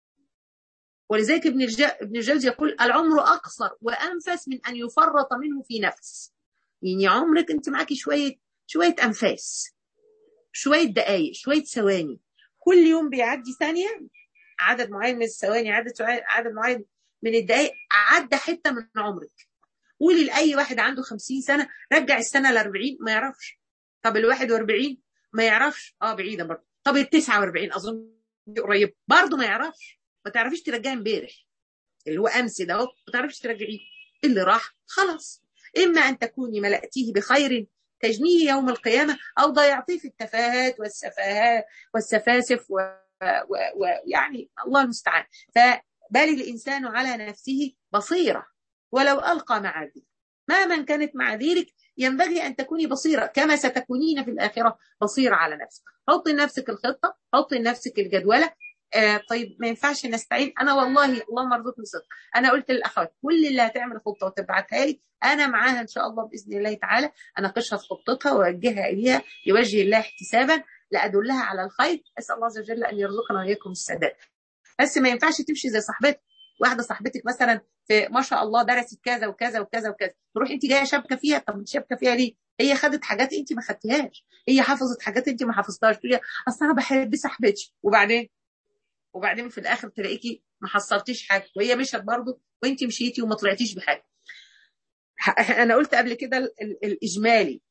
ولذلك ابن ابن الجوزي يقول العمر اقصر وانفس من ان يفرط منه في نفس يعني عمرك انت معاكي شويه شويه انفاس شويه دقائق شويه ثواني كل يوم بيعدي ثانيه عدد معين من الثواني عدد عدد معين من الدقائق عدى حته من عمرك قولي لاي واحد عنده 50 سنه رجع السنه ل 40 ما يعرفش طب ال 41 ما يعرفش اه بعيده برضه طب ال 49 اظن قريب برضه ما يعرفش ما تعرفيش ترجعي امبارح اللي هو امس ده اهو ما تعرفيش ترجعيه اللي راح خلاص اما ان تكوني ملأتيه بخير تجنيه يوم القيامه او ضيعتيه في التفاهات والسفاهات والسفاسف ويعني و... و... الله المستعان فبل الانسان على نفسه بصيره ولو القى معاذير مهما كانت معاذيرك ينبغي ان تكوني بصيره كما ستكونين في الاخره بصيره على نفسك حطي لنفسك الخطه حطي لنفسك الجدوله آه طيب ما ينفعش نستعين انا والله اللهم ارزقني صدق انا قلت للاخوات كل اللي هتعمل خطه وتبعتها لي انا معاها ان شاء الله باذن الله تعالى اناقشها في خطتها واوجهها اليها لوجه الله احتسابا لادلها على الخير اسال الله عز وجل ان يرزقنا واياكم السداد بس ما ينفعش تمشي زي صاحبتك واحده صاحبتك مثلا في ما شاء الله درست كذا وكذا وكذا وكذا تروح انت جايه شابكه فيها طب انت شابكه فيها ليه؟ هي خدت حاجات انت ما خدتيهاش هي حفظت حاجات انت ما حفظتهاش تقولي اصل انا بحب صاحبتي وبعدين وبعدين في الاخر تلاقيكي ما حصلتيش حاجه وهي مشت برضه وانت مشيتي وما طلعتيش بحاجه انا قلت قبل كده الاجمالي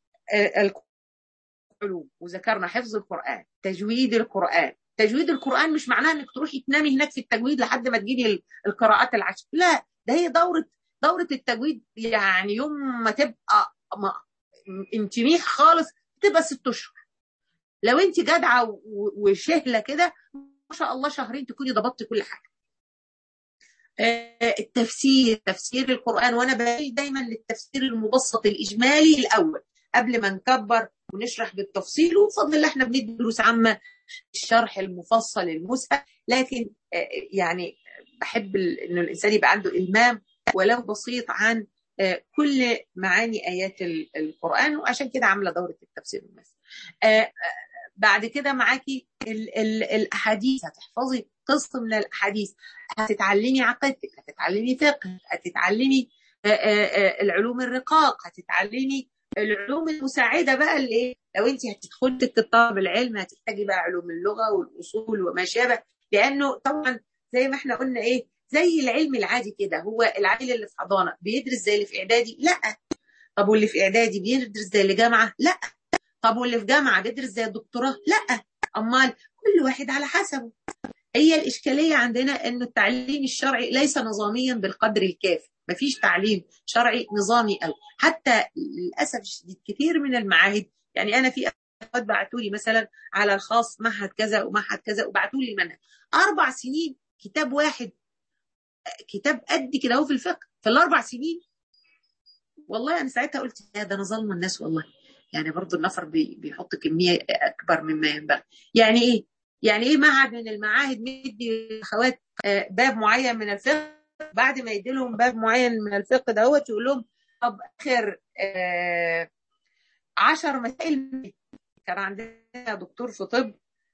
العلوم وذكرنا حفظ القران تجويد القران تجويد القران مش معناه انك تروحي تنامي هناك في التجويد لحد ما تجيلي القراءات العشر لا ده هي دوره دوره التجويد يعني يوم ما تبقى ما انتميح خالص تبقى ست اشهر لو انت جدعه وشهله كده ما شاء الله شهرين تكوني ضبطتي كل حاجه التفسير تفسير القرآن وأنا بقول دايما للتفسير المبسط الإجمالي الأول قبل ما نكبر ونشرح بالتفصيل وبفضل الله احنا بندي دروس عامة الشرح المفصل المسهل لكن يعني بحب انه الانسان يبقى عنده المام ولو بسيط عن كل معاني ايات القران وعشان كده عامله دوره التفسير المسهل بعد كده معاكي ال ال الاحاديث هتحفظي قسط من الاحاديث هتتعلمي عقيدتك هتتعلمي فقه هتتعلمي العلوم الرقاق هتتعلمي العلوم المساعده بقى اللي ايه لو انت هتدخلي طالب العلم هتحتاجي بقى علوم اللغه والاصول وما شابه لانه طبعا زي ما احنا قلنا ايه زي العلم العادي كده هو العيل اللي في حضانه بيدرس زي اللي في اعدادي لا طب واللي في اعدادي بيدرس زي اللي جامعه لا طب واللي في جامعه بيدرس زي الدكتوراه لا امال كل واحد على حسبه هي الاشكاليه عندنا انه التعليم الشرعي ليس نظاميا بالقدر الكافي مفيش تعليم شرعي نظامي قوي حتى للاسف الشديد كثير من المعاهد يعني انا في اخوات بعتوا لي مثلا على الخاص معهد كذا ومعهد كذا وبعتوا لي المنهج اربع سنين كتاب واحد كتاب قد كده اهو في الفقه في الاربع سنين والله انا ساعتها قلت يا ده انا ظالمه الناس والله يعني برضو النفر بي بيحط كميه اكبر مما ينبغي يعني ايه يعني ايه معهد من المعاهد مدي اخوات باب معين من الفقه بعد ما يدي لهم باب معين من الفقه دوت يقول لهم طب اخر آه عشر مسائل كان عندنا دكتور في طب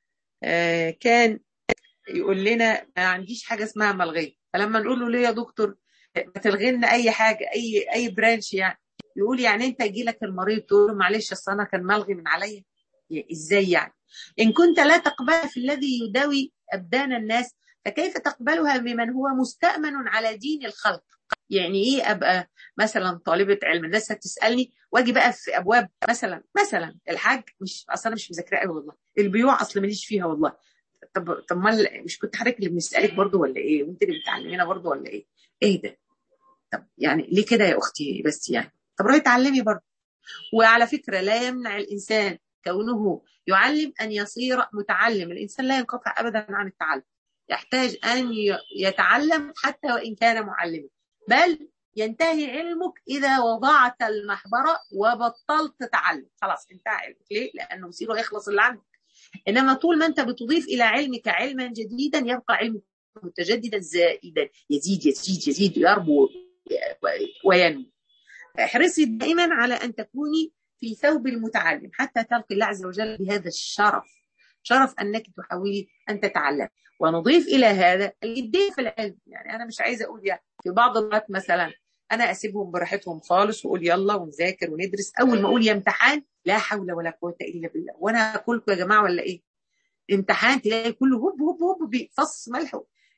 آه كان يقول لنا ما عنديش حاجه اسمها ملغيه فلما نقول له ليه يا دكتور ما تلغي لنا اي حاجه اي اي برانش يعني يقول يعني انت يجي لك المريض تقول له معلش اصل انا كان ملغي من عليا ازاي يعني ان كنت لا تقبل في الذي يداوي ابدان الناس فكيف تقبلها ممن هو مستأمن على دين الخلق يعني ايه ابقى مثلا طالبه علم الناس هتسالني واجي بقى في ابواب مثلا مثلا الحاج مش اصلا مش مذاكره قوي والله البيوع اصل ماليش فيها والله طب طب ما مش كنت حضرتك اللي بنسالك برضه ولا ايه وانت اللي بتعلمينا برضه ولا ايه ايه ده طب يعني ليه كده يا اختي بس يعني طب روحي اتعلمي برضه وعلى فكره لا يمنع الانسان كونه يعلم ان يصير متعلم الانسان لا ينقطع ابدا عن التعلم يحتاج ان يتعلم حتى وان كان معلما بل ينتهي علمك اذا وضعت المحبره وبطلت تعلم خلاص انتهى علمك ليه لانه مصيره يخلص اللي عندك انما طول ما انت بتضيف الى علمك علما جديدا يبقى علمك متجددا زائدا يزيد يزيد يزيد يربو وينمو احرصي دائما على ان تكوني في ثوب المتعلم حتى تلقي الله عز وجل بهذا الشرف شرف انك تحاولي ان تتعلم ونضيف الى هذا الجديه في العلم يعني انا مش عايزه اقول يعني في بعض الوقت مثلا انا اسيبهم براحتهم خالص واقول يلا ونذاكر وندرس اول ما اقول يا امتحان لا حول ولا قوه الا بالله وانا اكلكم يا جماعه ولا ايه امتحان تلاقي كله هوب هوب هوب بفص ملح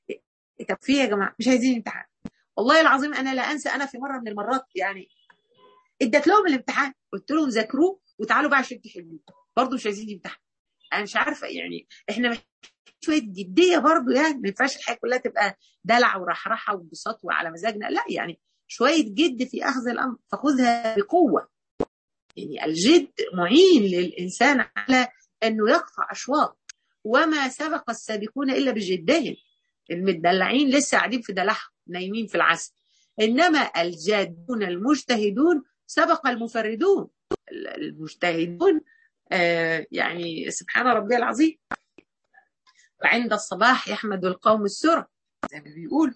طب في يا جماعه مش عايزين امتحان والله العظيم انا لا انسى انا في مره من المرات يعني ادت لهم الامتحان قلت لهم ذاكروه وتعالوا بقى عشان تحلوه برضه مش عايزين امتحان انا مش عارفه يعني احنا شويه جديه برضه يعني ما ينفعش الحياه كلها تبقى دلع ورحرحه وانبساط وعلى مزاجنا لا يعني شويه جد في اخذ الامر فخذها بقوه يعني الجد معين للانسان على انه يقطع اشواط وما سبق السابقون الا بجدهم المدلعين لسه قاعدين في دلعهم نايمين في العسل انما الجادون المجتهدون سبق المفردون المجتهدون آه يعني سبحان ربي العظيم وعند الصباح يحمد القوم السرى زي ما بيقول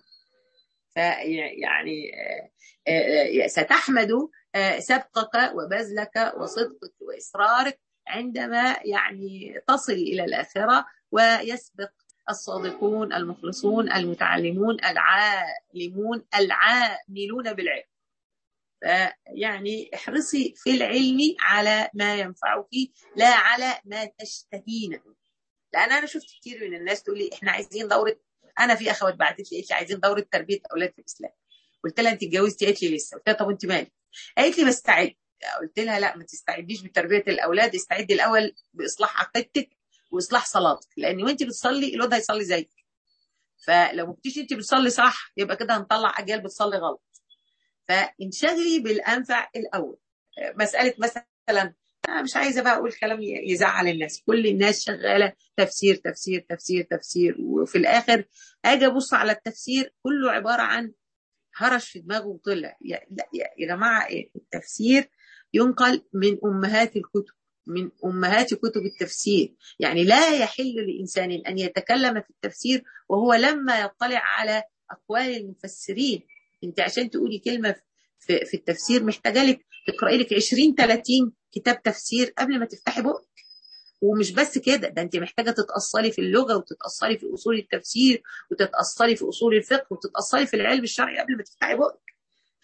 فيعني آه آه ستحمد سبقك وبذلك وصدقك واصرارك عندما يعني تصل الى الاخره ويسبق الصادقون المخلصون المتعلمون العالمون العاملون بالعلم فيعني احرصي في العلم على ما ينفعك لا على ما تشتهينه لان انا شفت كتير من الناس تقول لي احنا عايزين دوره انا في اخوات بعتت لي قالت لي عايزين دوره تربيه اولاد في الاسلام قلت لها انت اتجوزتي قالت لي لسه قلت لها طب انت مالك قالت لي بستعد قلت لها لا ما تستعديش بتربيه الاولاد استعدي الاول باصلاح عقيدتك واصلاح صلاتك لان وانت بتصلي الواد هيصلي زيك فلو ما كنتيش انت بتصلي صح يبقى كده هنطلع اجيال بتصلي غلط فانشغلي بالانفع الاول مساله مثلا انا مش عايزه بقى اقول كلام يزعل الناس كل الناس شغاله تفسير تفسير تفسير تفسير وفي الاخر اجي ابص على التفسير كله عباره عن هرش في دماغه وطلع يا, يا جماعه التفسير ينقل من امهات الكتب من امهات كتب التفسير يعني لا يحل لانسان ان يتكلم في التفسير وهو لما يطلع على اقوال المفسرين انت عشان تقولي كلمه في, في التفسير محتاجه لك تقراي لك 20 30 كتاب تفسير قبل ما تفتحي بقك ومش بس كده ده انت محتاجه تتاصلي في اللغه وتتاصلي في اصول التفسير وتتاصلي في اصول الفقه وتتاصلي في العلم الشرعي قبل ما تفتحي بقك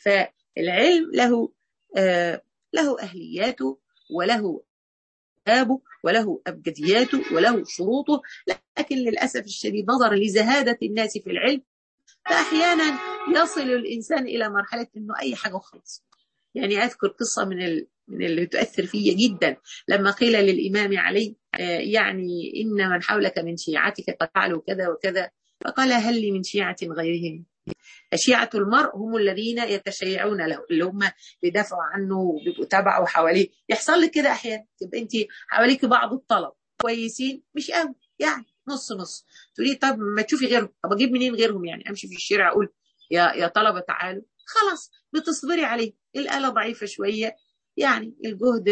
فالعلم له آه له اهلياته وله آبه وله أبجدياته وله شروطه لكن للأسف الشديد نظرا لزهادة الناس في العلم فأحيانا يصل الإنسان إلى مرحلة أنه أي حاجة وخلاص يعني أذكر قصة من ال... من اللي تؤثر فيا جدا لما قيل للإمام علي يعني إن من حولك من شيعتك قد فعلوا كذا وكذا فقال هل لي من شيعة غيرهم شيعة المرء هم الذين يتشيعون له اللي هم بيدافعوا عنه وبيبقوا تبعه وحواليه يحصل لك كده احيانا تبقى انت حواليك بعض الطلب كويسين مش قوي يعني نص نص تقولي طب ما تشوفي غيرهم طب اجيب منين غيرهم يعني امشي في الشارع اقول يا يا طلبه تعالوا خلاص بتصبري عليه الاله ضعيفه شويه يعني الجهد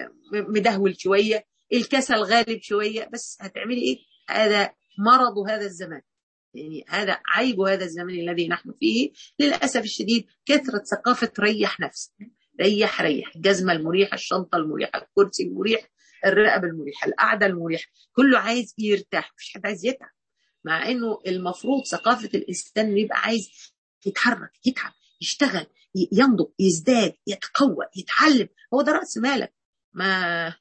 مدهول شويه الكسل غالب شويه بس هتعملي ايه هذا مرض هذا الزمان يعني هذا عيب هذا الزمن الذي نحن فيه للأسف الشديد كثرة ثقافة ريح نفسك ريح ريح الجزمة المريحة الشنطة المريحة الكرسي المريح الرقبة المريحة القعدة المريحة كله عايز يرتاح مش حد عايز يتعب مع انه المفروض ثقافة الانسان يبقى عايز يتحرك يتعب يشتغل ينضج يزداد يتقوى يتعلم هو ده رأس مالك ما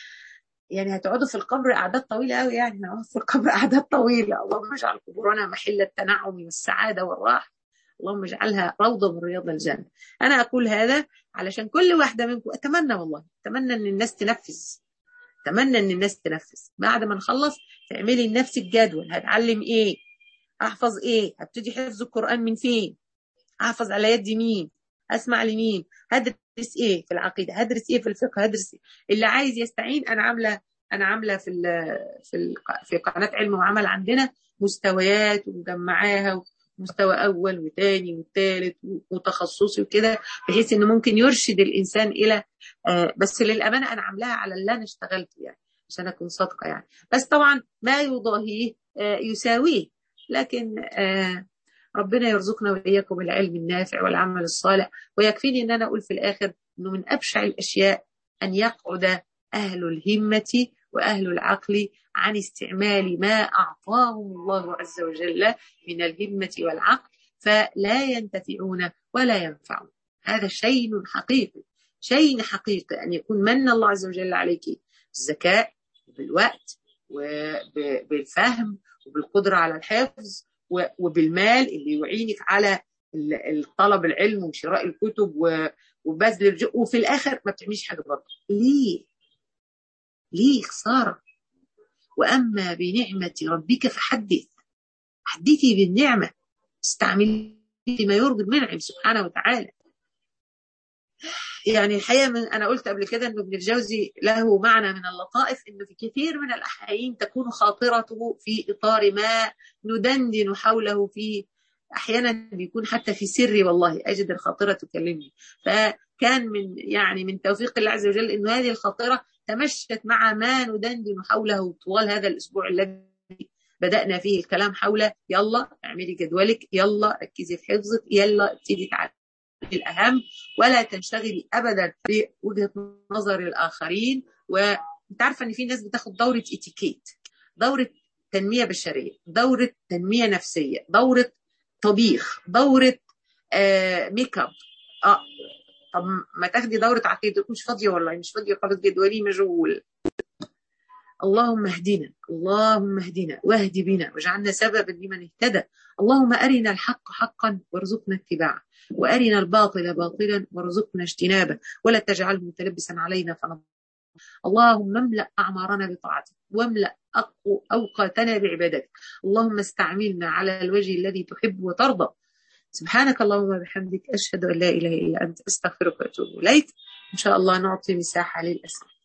يعني هتقعدوا في القبر أعداد طويلة قوي يعني هنقعد في القبر أعداد طويلة اللهم اجعل قبورنا محل التنعم والسعادة والراحة اللهم اجعلها روضة من رياض الجنة أنا أقول هذا علشان كل واحدة منكم أتمنى والله أتمنى أن الناس تنفذ أتمنى أن الناس تنفذ بعد ما نخلص تعملي لنفسك جدول هتعلم إيه أحفظ إيه هبتدي حفظ القرآن من فين أحفظ على يد مين أسمع لمين هدرس ايه في العقيده هدرس ايه في الفقه هدرس إيه؟ اللي عايز يستعين انا عامله انا عامله في ال في ال في قناه علم وعمل عندنا مستويات ومجمعاها مستوى اول وثاني وثالث وتخصصي وكده بحيث انه ممكن يرشد الانسان الى آه بس للامانه انا عاملاها على اللي انا اشتغلت يعني عشان اكون صادقه يعني بس طبعا ما يضاهيه آه يساويه لكن آه ربنا يرزقنا واياكم العلم النافع والعمل الصالح ويكفيني ان انا اقول في الاخر انه من ابشع الاشياء ان يقعد اهل الهمه واهل العقل عن استعمال ما اعطاهم الله عز وجل من الهمه والعقل فلا ينتفعون ولا ينفعون هذا شيء حقيقي شيء حقيقي ان يكون من الله عز وجل عليك بالذكاء وبالوقت وبالفهم وبالقدره على الحفظ وبالمال اللي يعينك على طلب العلم وشراء الكتب وبذل الج... وفي الاخر ما بتعمليش حاجه برضه ليه؟ ليه خساره؟ واما بنعمه ربك فحدث حدثي بالنعمه استعملي ما يرضي المنعم سبحانه وتعالى يعني الحقيقه من انا قلت قبل كده ان ابن الجوزي له معنى من اللطائف انه في كثير من الاحيان تكون خاطرته في اطار ما ندندن حوله في احيانا بيكون حتى في سري والله اجد الخاطره تكلمني فكان من يعني من توفيق الله عز وجل انه هذه الخاطره تمشت مع ما ندندن حوله طوال هذا الاسبوع الذي بدانا فيه الكلام حول يلا اعملي جدولك يلا ركزي في حفظك يلا ابتدي تعالي الأهم ولا تنشغلي أبدا بوجهة نظر الآخرين وانت عارفة إن في ناس بتاخد دورة اتيكيت دورة تنمية بشرية دورة تنمية نفسية دورة طبيخ دورة آه ميك اب اه طب ما تاخدي دورة عقيدة مش فاضية والله مش فاضية خالص جدولي مشغول اللهم اهدنا اللهم اهدنا واهد بنا واجعلنا سببا لمن اهتدى اللهم أرنا الحق حقا وارزقنا اتباعه وأرنا الباطل باطلا وارزقنا اجتنابه ولا تجعله متلبسا علينا فنضل اللهم املأ أعمارنا بطاعتك واملأ أوقاتنا بعبادتك اللهم استعملنا على الوجه الذي تحب وترضى سبحانك اللهم وبحمدك أشهد أن لا إله إلا أنت أستغفرك وأتوب إليك إن شاء الله نعطي مساحة للأسئلة